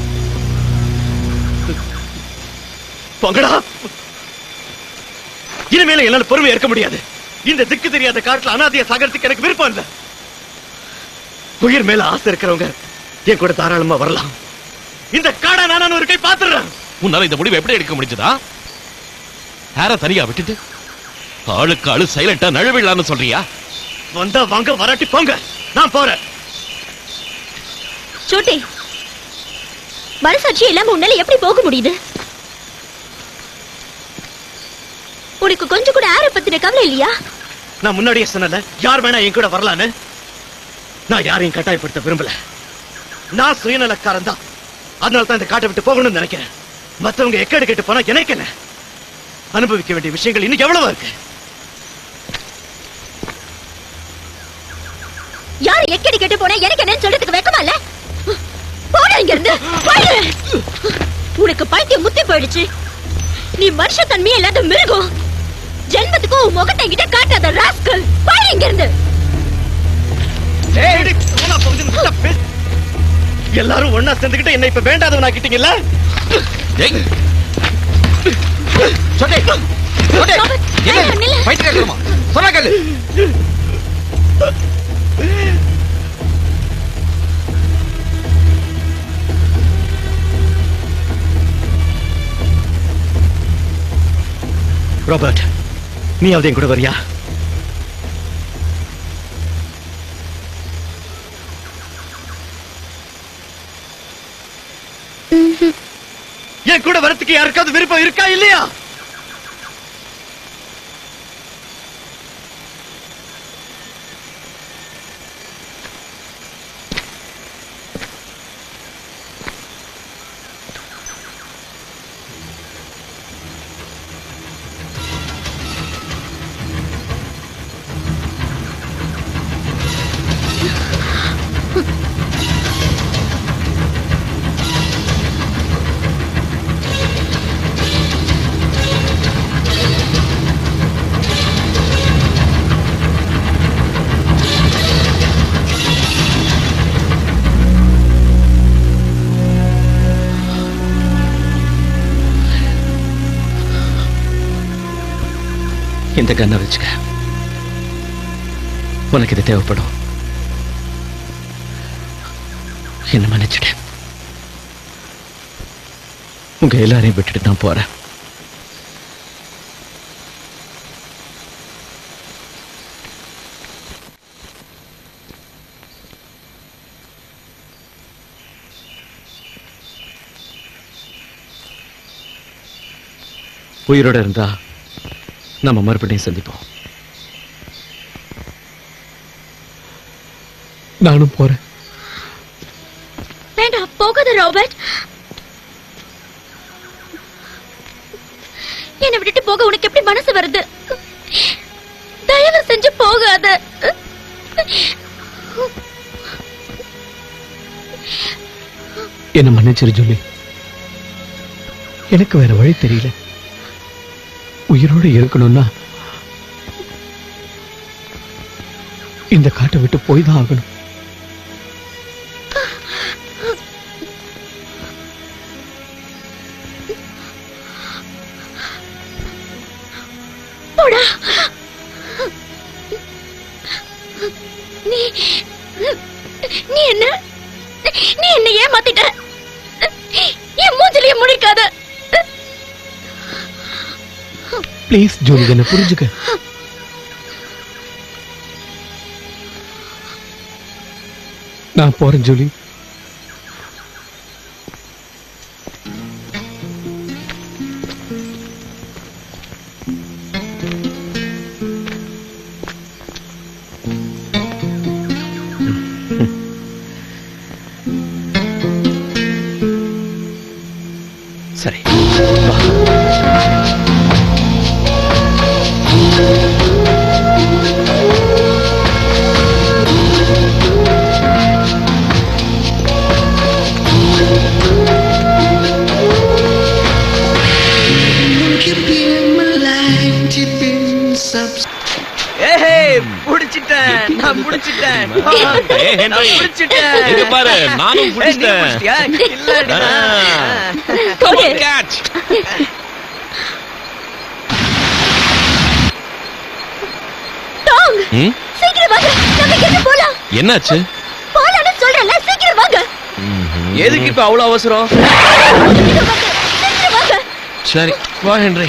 போங்கடா இனிமேல என்னால பொறுமை இருக்க முடியாது இந்த திக்கு தெரியாத காட்டுல அனாதைய சாகறதுக்கு எனக்கு விருப்பம் இல்ல உயிர் மேல ஆசை இருக்கிறவங்க என் கூட தாராளமா வரலாம் இந்த காடை நானும் ஒரு கை பாத்துறேன் உன்னால இந்த முடிவை எப்படி எடுக்க முடிஞ்சதா ஹேர தனியா விட்டுட்டு ஆளுக்கு ஆளு சைலண்டா நழுவிடலாம்னு சொல்றியா வந்தா வாங்க வராட்டி போங்க நான் போறேன் சோட்டே மனசாட்சி இல்லாம உன்னால எப்படி போக முடியுது உனக்கு கொஞ்சம் கூட ஆர பத்தின கவலை இல்லையா நான் முன்னாடியே சொன்னல யார் வேணா என் கூட வரலான்னு நான் யாரையும் கட்டாயப்படுத்த விரும்பல நான் சுயநலக்காரன் தான் அதனால தான் இந்த காட்டை விட்டு போகணும்னு நினைக்கிறேன் மத்தவங்க எக்கடு கேட்டு போனா எனக்கு என்ன அனுபவிக்க வேண்டிய விஷயங்கள் இன்னும் எவ்வளவு இருக்கு யார் எக்கடி கெட்டு போனா எனக்கு என்னன்னு சொல்றதுக்கு வெக்கமா இல்ல போடா இங்க இருந்து போயிடு உனக்கு பைத்தியம் முத்தி போயிடுச்சு நீ மனுஷ தன்மையே இல்லாத மிருகம் ஜென்மத்துக்கு உன் முகத்தை கிட்ட காட்டாத ராஸ்கல் போய் இங்க இருந்து ஏய், டேய், போனா போகுது, நல்லா பேசு. எல்லாரும் ஒன்னா சேர்ந்துக்கிட்டு என்ன இப்ப வேண்டாதவன் ஆக்கிட்டீங்கல்ல ஏய் சொட்டே சொட்டே வேண்டாம், நில்லு. ஃபைட் கேட்கணுமா சொன்னா கேளு ராபர்ட் நீயாவது என் கூட வரியா என் கூட வரத்துக்கு யாருக்காவது விருப்பம் இருக்கா இல்லையா இந்த கண்ணை வச்சுக்க உனக்கு இது தேவைப்படும் என்ன மன்னிச்சிடு உங்க எல்லாரையும் விட்டுட்டு நான் போறேன் உயிரோட இருந்தா நம்ம மறுபடியும் சந்திப்போம் நானும் போறேன் வேண்டாம் போகாத ராபர்ட் என்னை விட்டுட்டு போக உனக்கு எப்படி மனசு வருது தயவு செஞ்சு போகாத என்ன மன்னிச்சிரு ஜூலி எனக்கு வேற வழி தெரியல உயிரோட இருக்கணும்னா இந்த காட்டை விட்டு போய் தான் ஆகணும் போடா நீ நீ என்ன நீ என்ன ஏமாத்திட்ட என் மூஞ்சிலேயே முடிக்காத ப்ளீஸ் ஜூலி என்ன புரிஞ்சுக்க நான் போறேன் ஜூலி சரி ஏஹே புடிச்சிட்டேன் நான் புடிச்சிட்டேன் ஏய், ஹென்றி. நான் புடிச்சிட்டேன் இங்க பாரு, நானும் ஏய், நீ புடிச்சிட்டேன். புடிச்சிட்டியா? இல்லடி. Come on, catch. டாங் ம்? சீக்கிரம் வாங்க நம்ம இங்க போலாம் என்னாச்சு போலாம்னு சொல்றேன்ல சீக்கிரம் வாங்க எதுக்கு இப்ப அவ்வளவு அவசரம் சீக்கிரம் வாங்க சீக்கிரம் வாங்க சரி வா ஹென்றி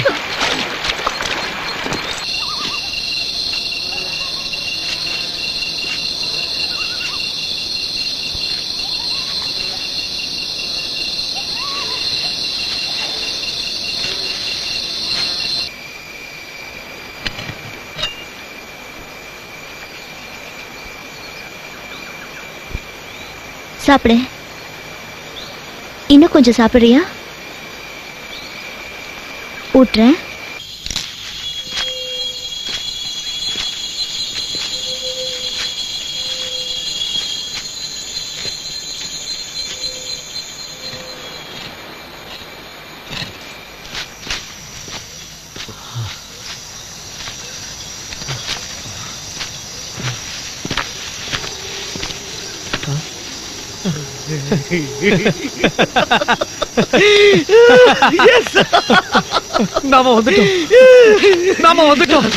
சாப்பிடு இன்னும் கொஞ்சம் சாப்பிடுறியா ஊட்டுறேன் நாம வந்துட்டோம் நாம வந்துட்டோம்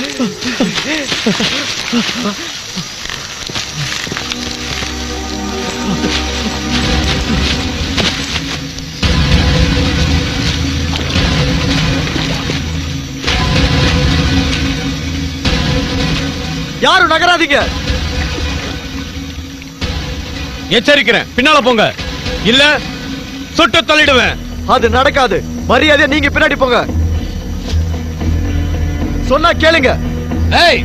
யாரும் நகராதீங்க எச்சரிக்கிறேன் பின்னால போங்க இல்ல சுட்டு தள்ளிடுவேன் அது நடக்காது மரியாதை நீங்க பின்னாடி போங்க சொன்னா கேளுங்க ஏய்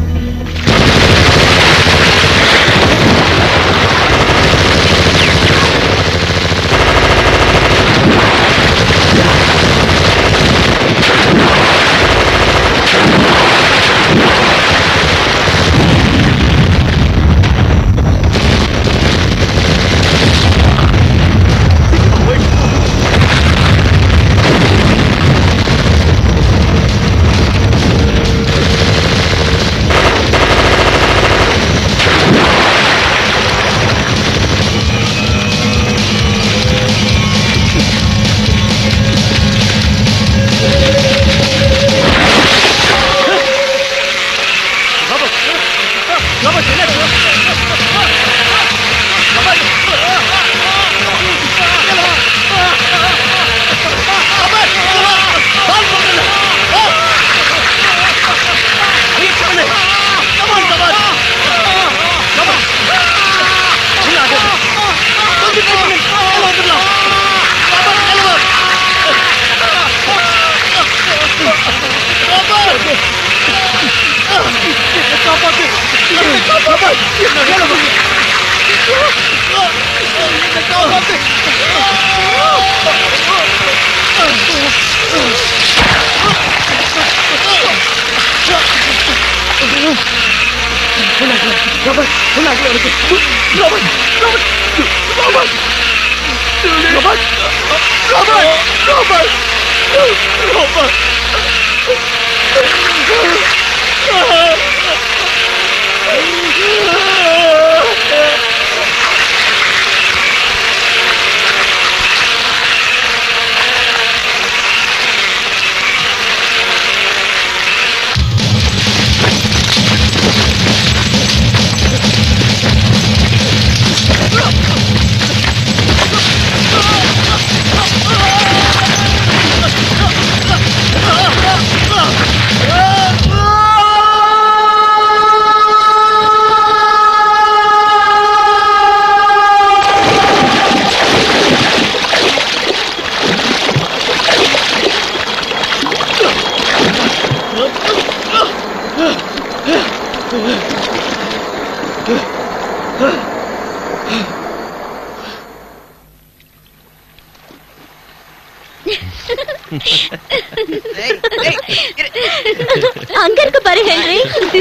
அங்க இருக்கு பாரு ஹென்றி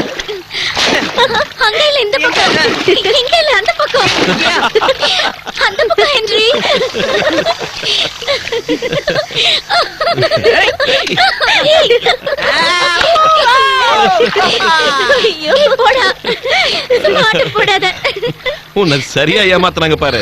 அங்க இல்ல இந்த பக்கம் இங்க இல்ல அந்த பக்கம் அந்த பக்கம் ஹென்றி ஐயோ போடா மாட்டு போடாத உன்னை சரியா ஏமாத்துனாங்க பாரு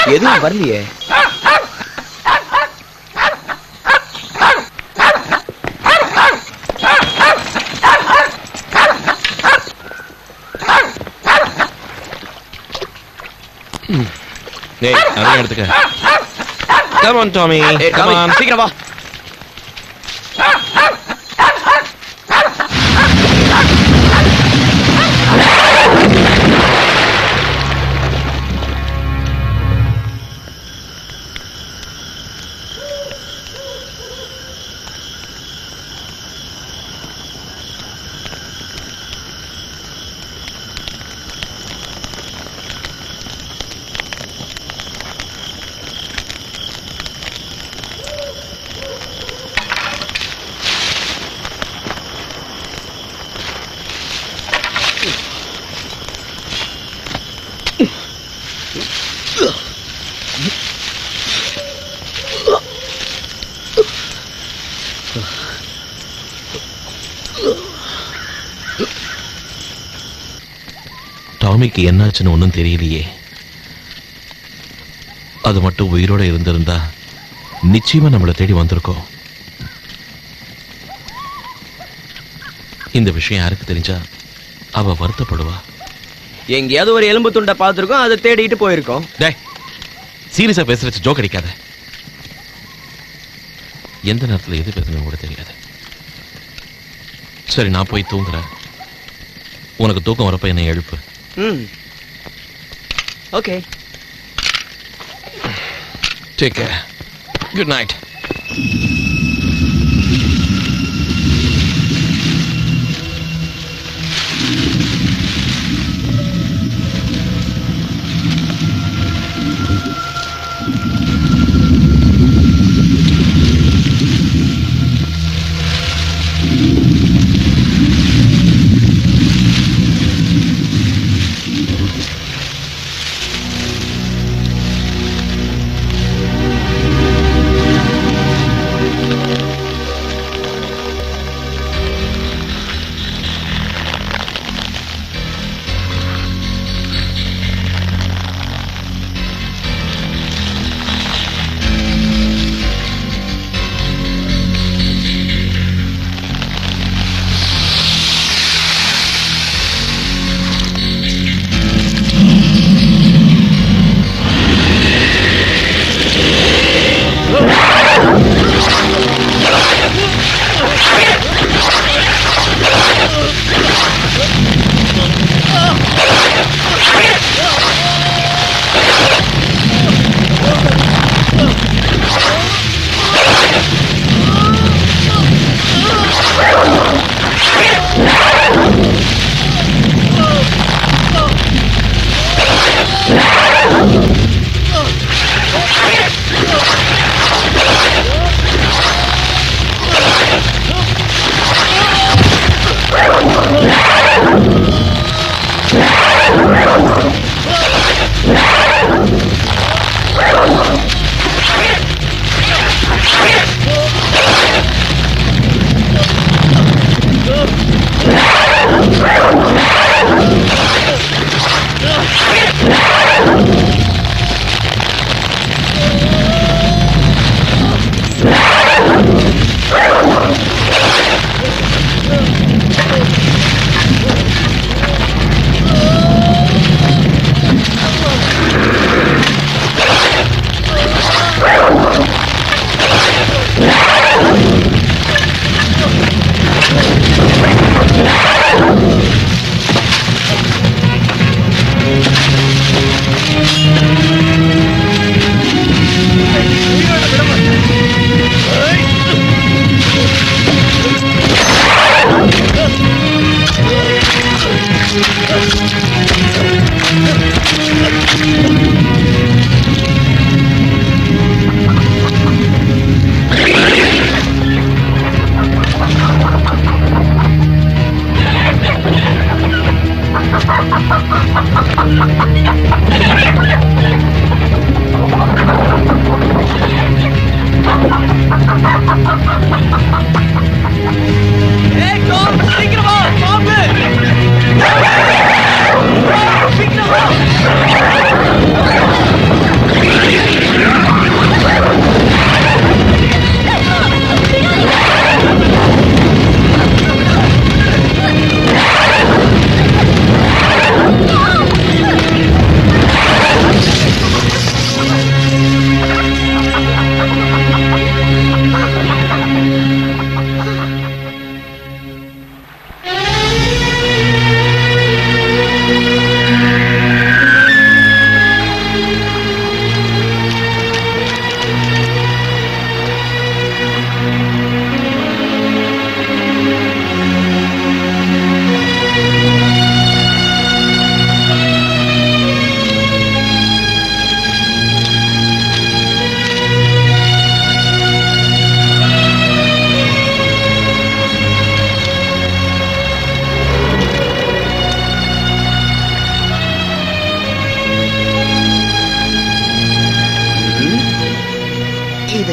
எதுவும் வரலையே டேய் அதையும் எடுத்துக்க கம் ஆன் டாமி ஏய், கம் டாமி, ஆன் சீக்கிரம் வா டாமிக்கு என்னாச்சுன்னு ஒன்றும் தெரியலையே அது மட்டும் உயிரோட இருந்திருந்தா நிச்சயமா நம்மளை தேடி வந்திருக்கோம் இந்த விஷயம் யாருக்கு தெரிஞ்சா அவ வருத்தப்படுவா எங்கேயாவது ஒரு எலும்பு துண்டை பார்த்துருக்கோம் அதை தேடிட்டு போயிருக்கோம் டேய் சீரியஸா பேசுறச்சு ஜோக் அடிக்காத எந்த நேரத்துல எது பேசணும் கூட தெரியாது சரி நான் போய் தூங்குறேன் உனக்கு தூக்கம் வரப்ப என்னை எழுப்பு ம் okay take care good night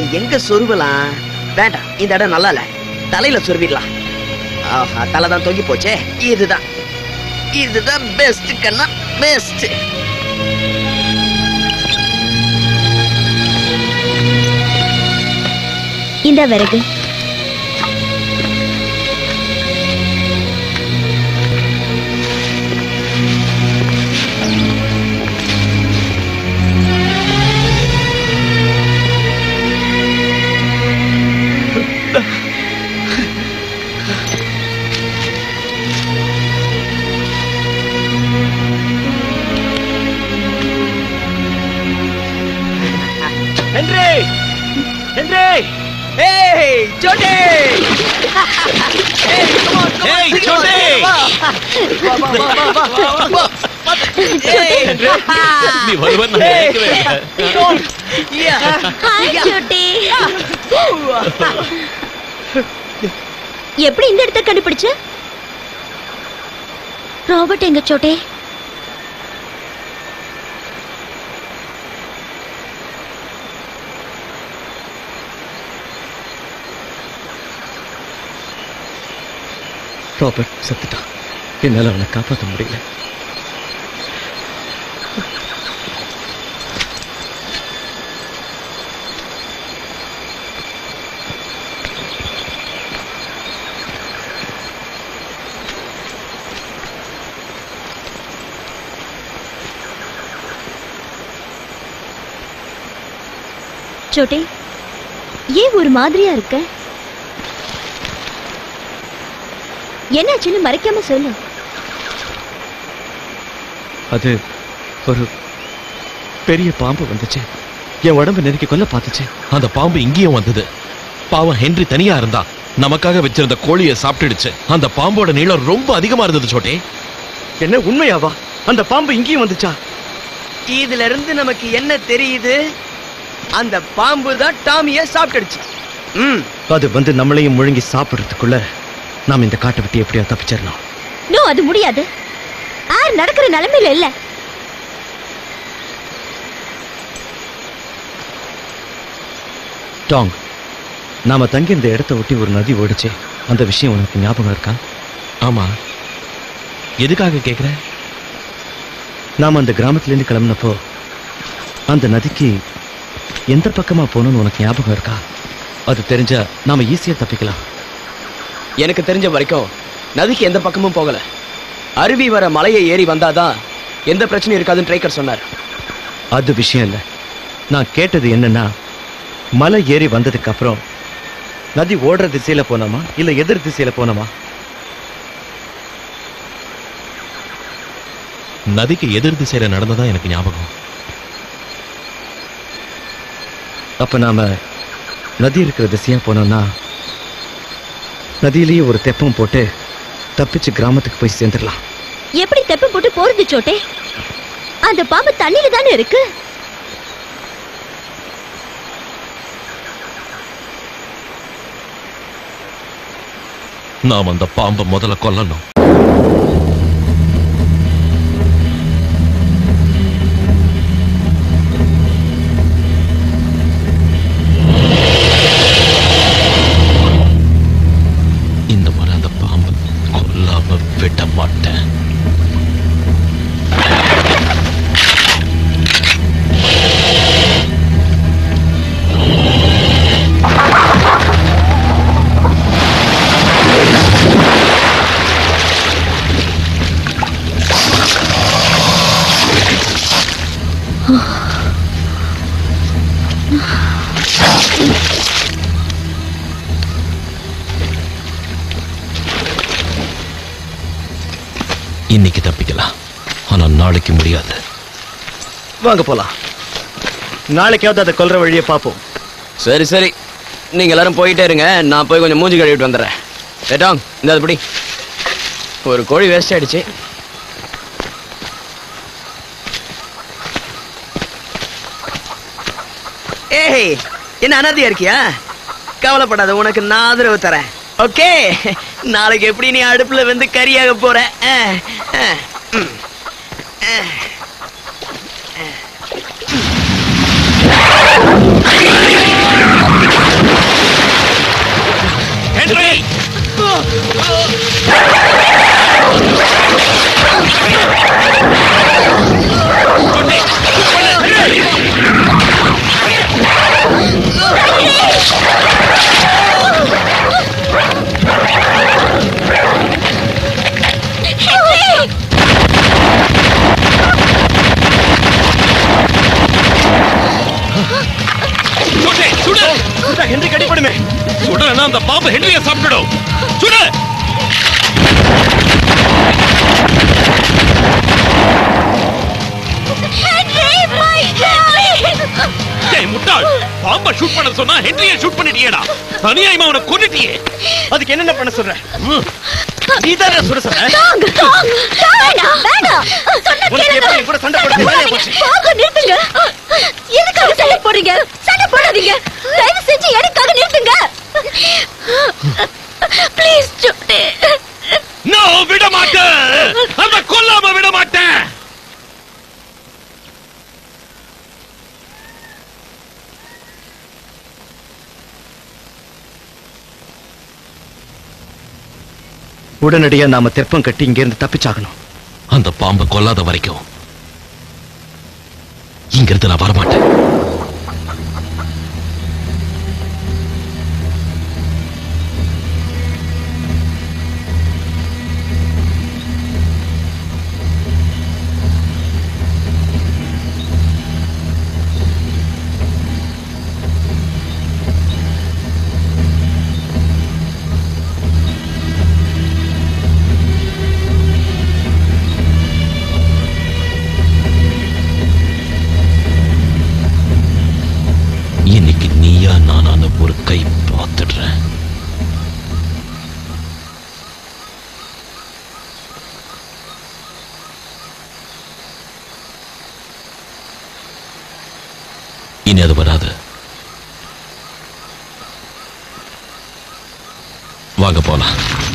எங்க சொருவலாம் வேண்டாம் இந்த இடம் நல்லா இல்ல தலையில சொருவிடலாம் ஆஹா தலை தான் தொங்கி போச்சே இதுதான் இதுதான் பெஸ்ட் கண்ணா பெஸ்ட் இந்த விறகு ஹென்றி ஹென்றி ஏய் ஜோடி ஏய் கம் ஆன் கம் ஏய், ஜோடி! நீ வருவன்னு நான் நினைக்கவே இல்லை. ஹாய் சோட்டி எப்படி இந்த இடத்த கண்டுபிடிச்ச ராபர்ட் எங்க சோட்டே ராபர்ட் செத்துட்டான் என்னால அவனை காப்பாற்ற முடியல சோட்டே ஏன் ஒரு மாதிரியா இருக்க என்னாச்சுன்னு மறைக்காம சொல்லு அது ஒரு பெரிய பாம்பு வந்துச்சு என் உடம்பு நெருக்கி கொல்ல பார்த்துச்சு அந்த பாம்பு இங்கேயும் வந்தது பாவம் ஹென்றி தனியா இருந்தா நமக்காக வச்சிருந்த கோழியை சாப்பிட்டுடுச்சு அந்த பாம்போட நீளம் ரொம்ப அதிகமா இருந்தது சோட்டே என்ன உண்மையாவா அந்த பாம்பு இங்கேயும் வந்துச்சா இதுல இருந்து நமக்கு என்ன தெரியுது அந்த பாம்பு தான் டாமிய சாப்பிட்டுடுச்சு ம் அது வந்து நம்மளையும் முழுங்கி சாப்பிடுறதுக்குள்ள நாம் இந்த காட்டை விட்டு எப்படியா தப்பிச்சிடலாம் நோ அது முடியாது ஆர் நடக்கிற நிலைமையில இல்ல டாங் நாம தங்கி இந்த இடத்த ஒட்டி ஒரு நதி ஓடிச்சு அந்த விஷயம் உனக்கு ஞாபகம் இருக்கா ஆமா எதுக்காக கேக்குற நாம அந்த கிராமத்திலேருந்து கிளம்புனப்போ அந்த நதிக்கு எந்த பக்கமா போகணும்னு உனக்கு ஞாபகம் இருக்கா அது தெரிஞ்சா நாம ஈஸியா தப்பிக்கலாம் எனக்கு தெரிஞ்ச வரைக்கும் நதிக்கு எந்த பக்கமும் போகல அருவி வர மலையை ஏறி வந்தாதான் எந்த பிரச்சனையும் இருக்காதுன்னு ட்ரைக்கர் சொன்னார் அது விஷயம் இல்லை நான் கேட்டது என்னன்னா மலை ஏறி வந்ததுக்கு அப்புறம் நதி ஓடுற திசையில போனோமா இல்ல எதிர் திசையில போனோமா நதிக்கு எதிர் திசையில நடந்ததா எனக்கு ஞாபகம் அப்ப நாம நதி இருக்கிற திசையா போனோம்னா நதியிலேயே ஒரு தெப்பம் போட்டு தப்பிச்சு கிராமத்துக்கு போய் சேர்ந்துடலாம் எப்படி தெப்பம் போட்டு போறது சோட்டே அந்த பாம்பு தண்ணியில தானே இருக்கு நாம் அந்த பாம்பை முதல்ல கொல்லணும் இந்த முறை அந்த பாம்பை கொல்லாம விட மாட்டேன் இன்னைக்கு தப்பிக்கலாம் ஆனா நாளைக்கு முடியாது வாங்க போலாம் நாளைக்காவது அதை கொல்ற வழியை பார்ப்போம் சரி சரி நீங்க எல்லாரும் போயிட்டே இருங்க நான் போய் கொஞ்சம் மூஞ்சி கழுவிட்டு வந்துடுறேன் ஏட்டாங் இந்த அது பிடி ஒரு கோழி வேஸ்ட் ஆயிடுச்சு ஏய் என்ன அனாதையா இருக்கியா கவலைப்படாத உனக்கு நான் ஆதரவு தரேன் ஓகே நாளைக்கு எப்படி நீ அடுப்புல வந்து கறியாக போற அஹ், அஹ், ம், அஹ். அஹ். சுடு, சுடு. ஹென்றி கடிப்படுமே சுடலைன்னா அந்த பாம்பு ஹென்ரிய சாப்பிட்டுடும் சுடு ஏய் முட்டாள் பாம்பை ஷூட் பண்ண சொன்னா ஹென்ரிய ஷூட் பண்ணிட்டியேடா அநியாயமா அவனை கொன்னுட்டியே அதுக்கு என்னென்ன பண்ண சொல்ற நீ தானே சுட சொல்ற வேண்டாம் வேண்டாம் சொன்ன உனக்கு கேளுங்க எப்படி என் கூட சண்டை போடுறது வேலையா போச்சு போங்க நிறுத்துங்க எதுக்காக சண்டை போடுறீங்க சண்டை போடாதீங்க தயவு செஞ்சு எனக்காக நிறுத்துங்க ப்ளீஸ் சுட்டு நான் விட மாட்டேன் அந்த கொல்லாம விட மாட்டேன் உடனடியா நாம தெப்பம் கட்டி இங்க இருந்து தப்பிச்சாகணும் அந்த பாம்பை கொல்லாத வரைக்கும் இங்கிருந்து நான் வரமாட்டேன் இன்னைக்கு நீயா நானான ஒரு கை பார்த்துடுறேன் இனி அது வராது வாங்க போலாம்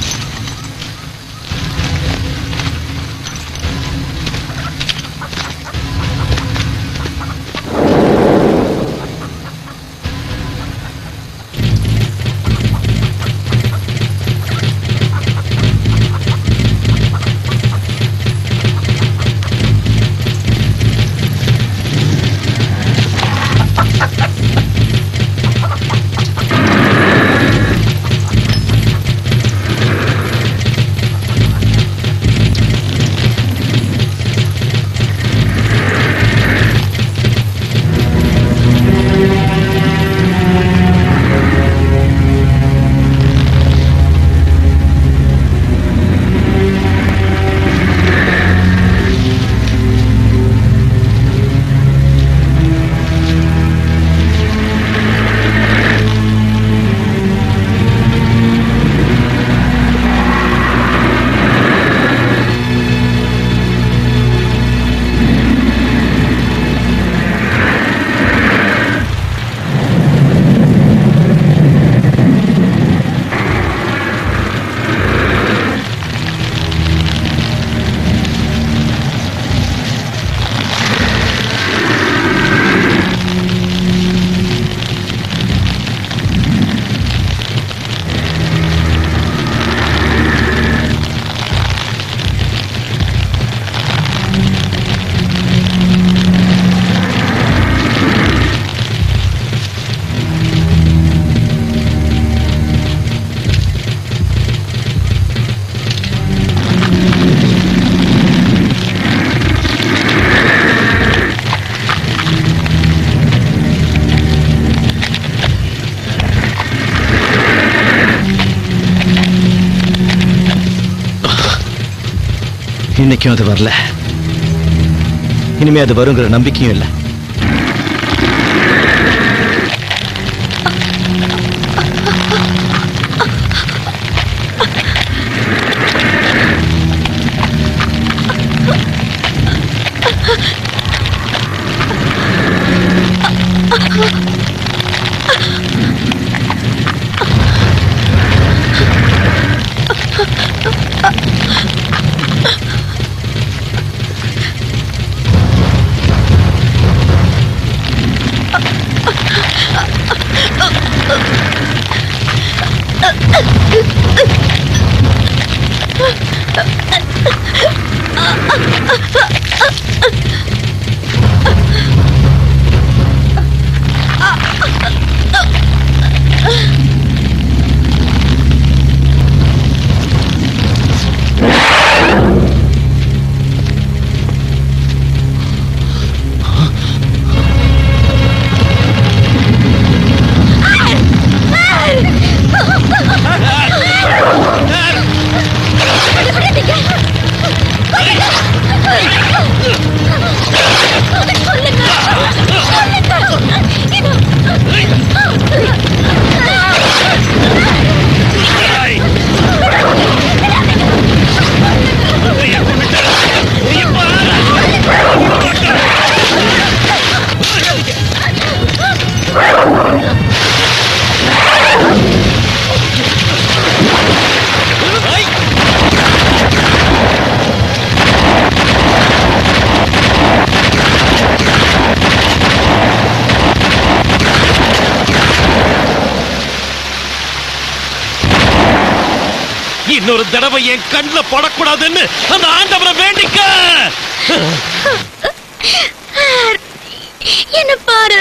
இன்னைக்கும் அது வரல இனிமே அது வருங்கிற நம்பிக்கையும் இல்லை இன்னொரு தடவை என் கண்ணுல படக்கூடாதுன்னு அந்த ஆண்டவரை வேண்டிக்க என்ன பாரு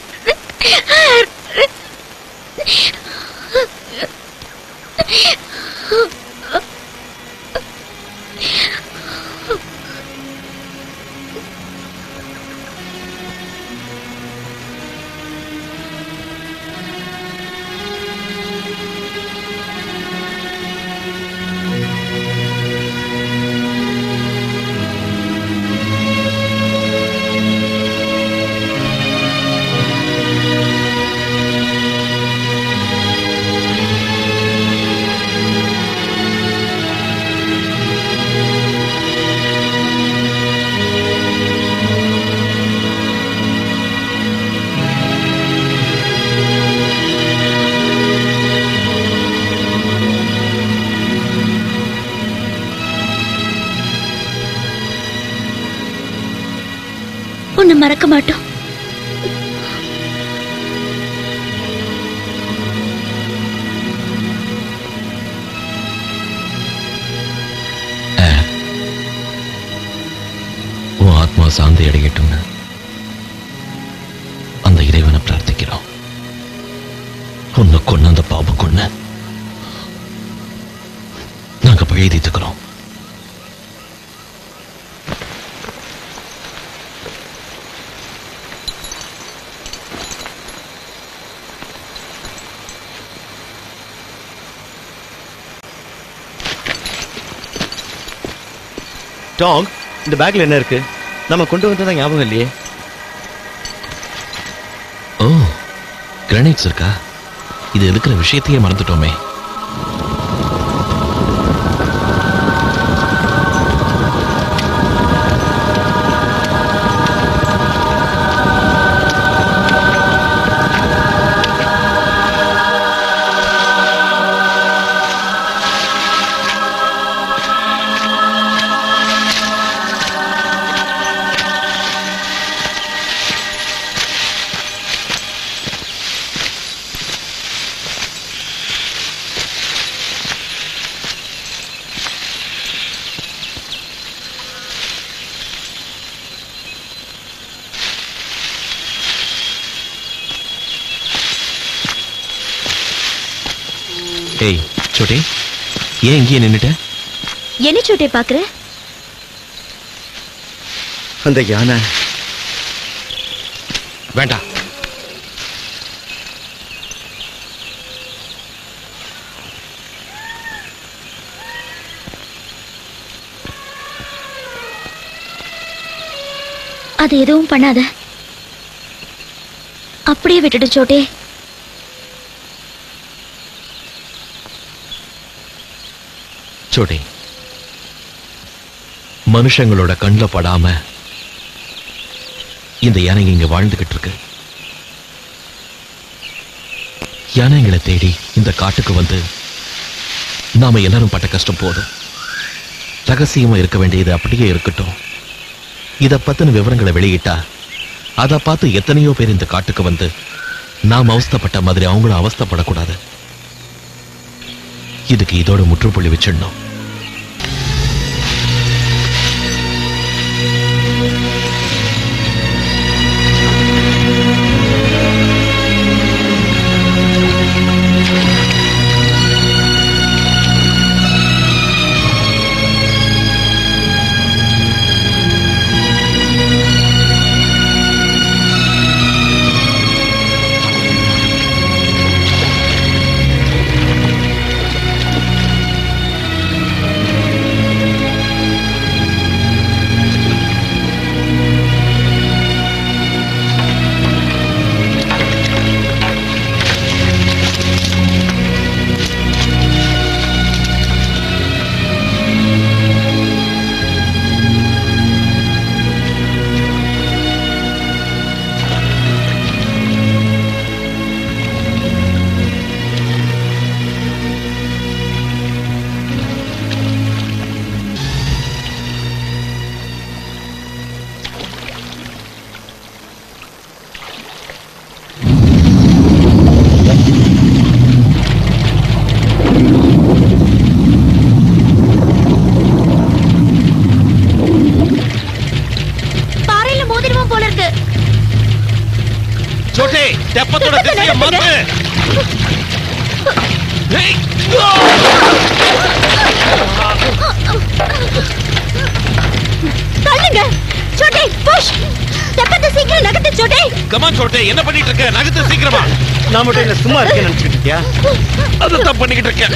உன்னை மறக்க மாட்டோம் உன் ஆத்மா சாந்தி அடையட்டும்னு அந்த இறைவனை பிரார்த்திக்கிறோம் உன்னை கொன்ன அந்த பாபு கொன்ன நாங்க பழைய தீர்த்துக்கிறோம் டாங் இந்த பேக்ல என்ன இருக்கு நம்ம கொண்டு வந்ததா ஞாபகம் இல்லையே ஓ கிரானைட்ஸ் இருக்கா இது இருக்கிற விஷயத்தையே மறந்துட்டோமே ஏய் சோட்டி ஏன் இங்கேயே நின்னுட்ட என்ன சோட்டை பாக்குற அந்த யானை வேண்டாம் அது எதுவும் பண்ணாத அப்படியே விட்டுடு சோட்டே சோட்டி மனுஷங்களோட கண்ணுல படாம இந்த யானை இங்க வாழ்ந்துகிட்டு இருக்கு யானைங்களை தேடி இந்த காட்டுக்கு வந்து நாம எல்லாரும் பட்ட கஷ்டம் போதும் ரகசியமா இருக்க வேண்டியது அப்படியே இருக்கட்டும் இத பத்தின விவரங்களை வெளியிட்டா அதை பார்த்து எத்தனையோ பேர் இந்த காட்டுக்கு வந்து நாம் அவஸ்தைப்பட்ட மாதிரி அவங்களும் அவஸ்தைப்படக்கூடாது இதுக்கு இதோட முற்றுப்புள்ளி வச்சிடணும் தெப்பத்தோட திசையை மாத்து ஏய், தள்ளுங்க சோட்டே புஷ் தெப்பத்தை சீக்கிரம் நகர்த்து சோட்டே come on சோட்டே என்ன பண்ணிட்டு இருக்க நகர்த்து சீக்கிரமா நான் மட்டும் என்ன சும்மா இருக்கேன்னு நினைச்சிட்டு இருக்கியா அதுதான் பண்ணிக்கிட்டு இருக்கேன்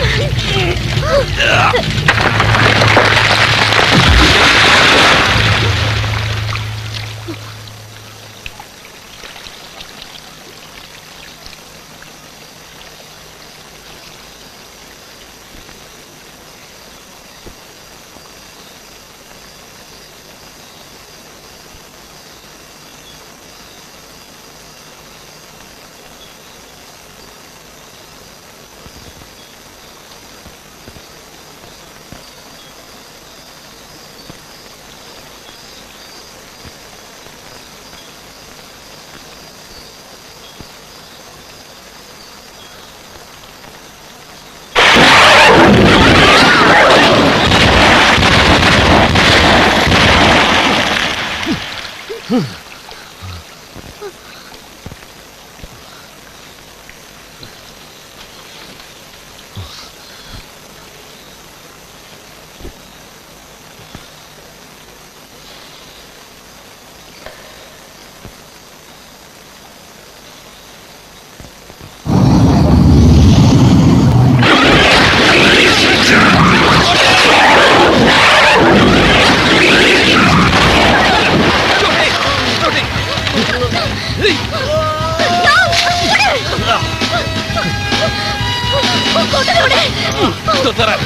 இதோ தரேன்.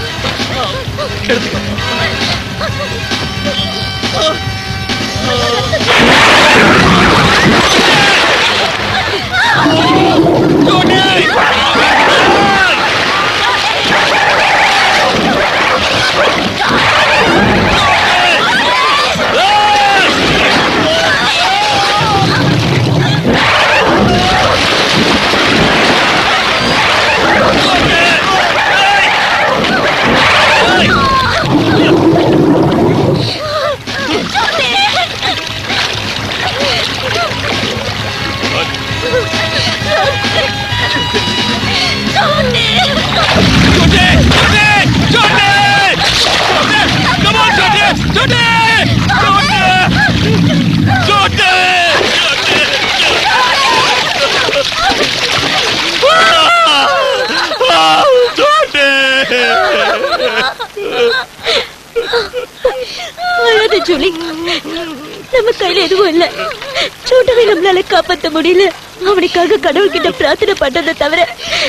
அழாத ஜூலி நம்ம கையில எதுவும் இல்ல சோட்டவை நம்மளால காப்பாத்த முடியல அவனுக்காக கடவுள்கிட்ட பிரார்த்தனை பண்றதை தவிர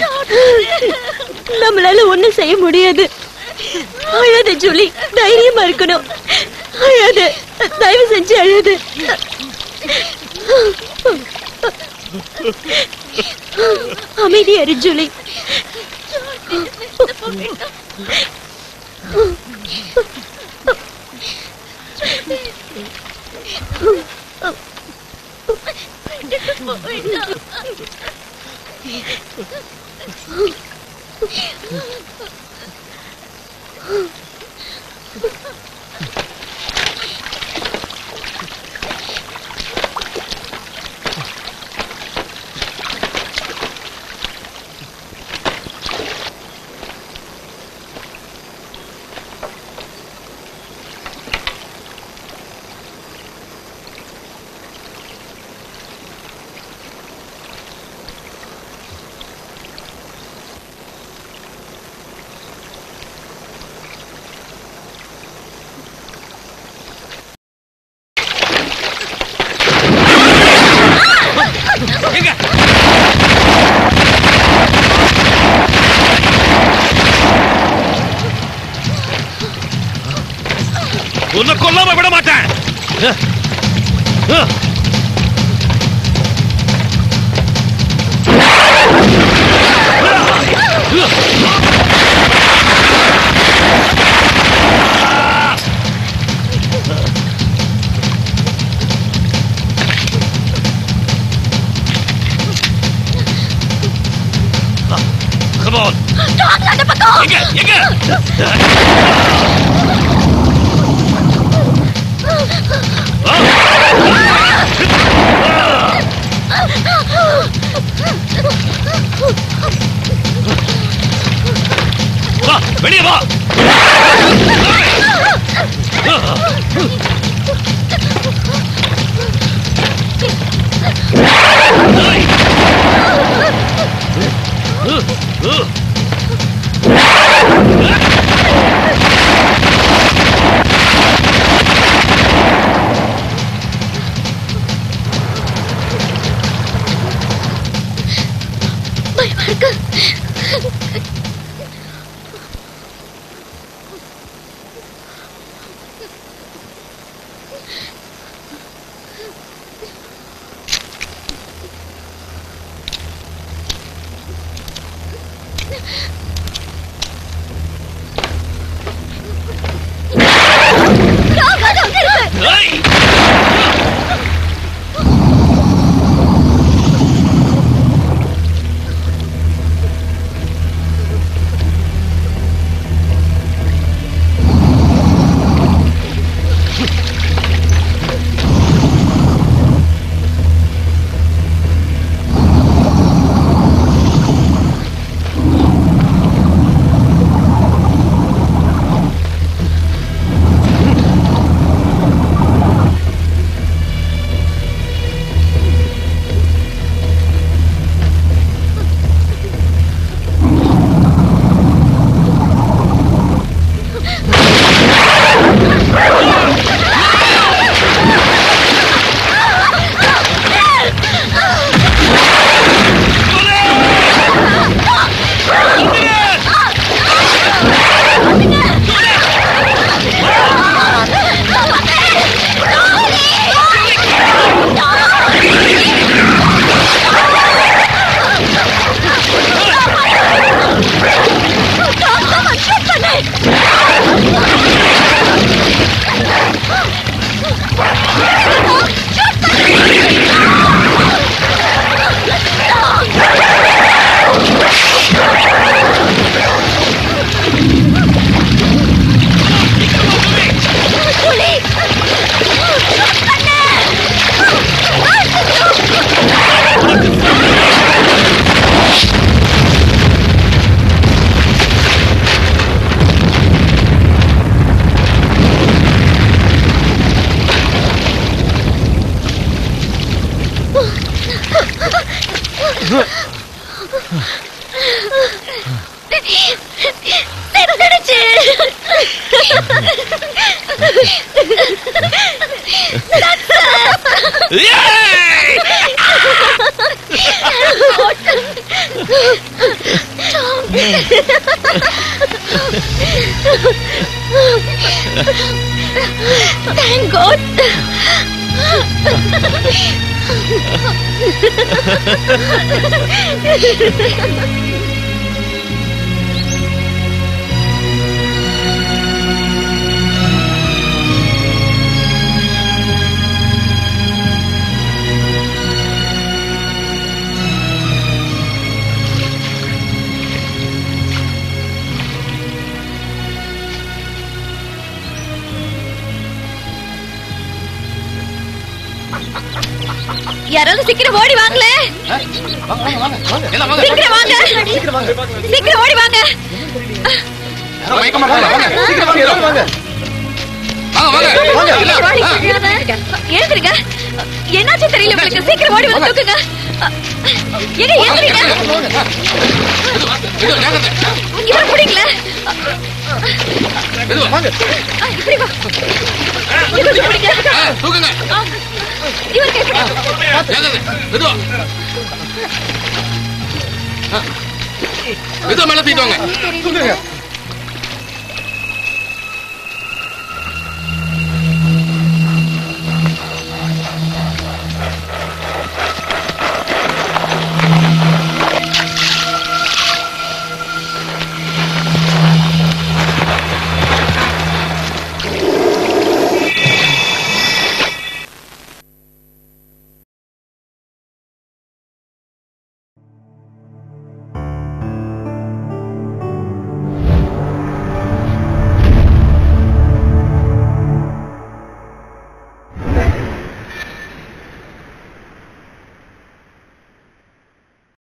நம்மளால ஒண்ணும் செய்ய முடியாது அழாத ஜூலி தைரியமா இருக்கணும் அழாத தயவு செஞ்சு அழாத அமைதியா இரு ஜூலி உன்னை கொல்லாம விட மாட்டேன் Come on. எங்க எங்க வெளியே வா பயமா இருக்கு சிறந்துடுச்சு Thank God. யாராவது சீக்கிரம் ஓடி வாங்களே சீக்கிரம் வாங்க சீக்கிரம் ஓடி வாங்க எழுந்துருங்க என்னாச்சு தெரியல உங்களுக்கு சீக்கிரம் ஓடி வந்து தூக்குங்க எங்க எழுந்துருங்க இவர் முடிங்களே இப்படி வா இவர் பிடிங்க இவர் கை மேல தூக்கிட்டு வாங்க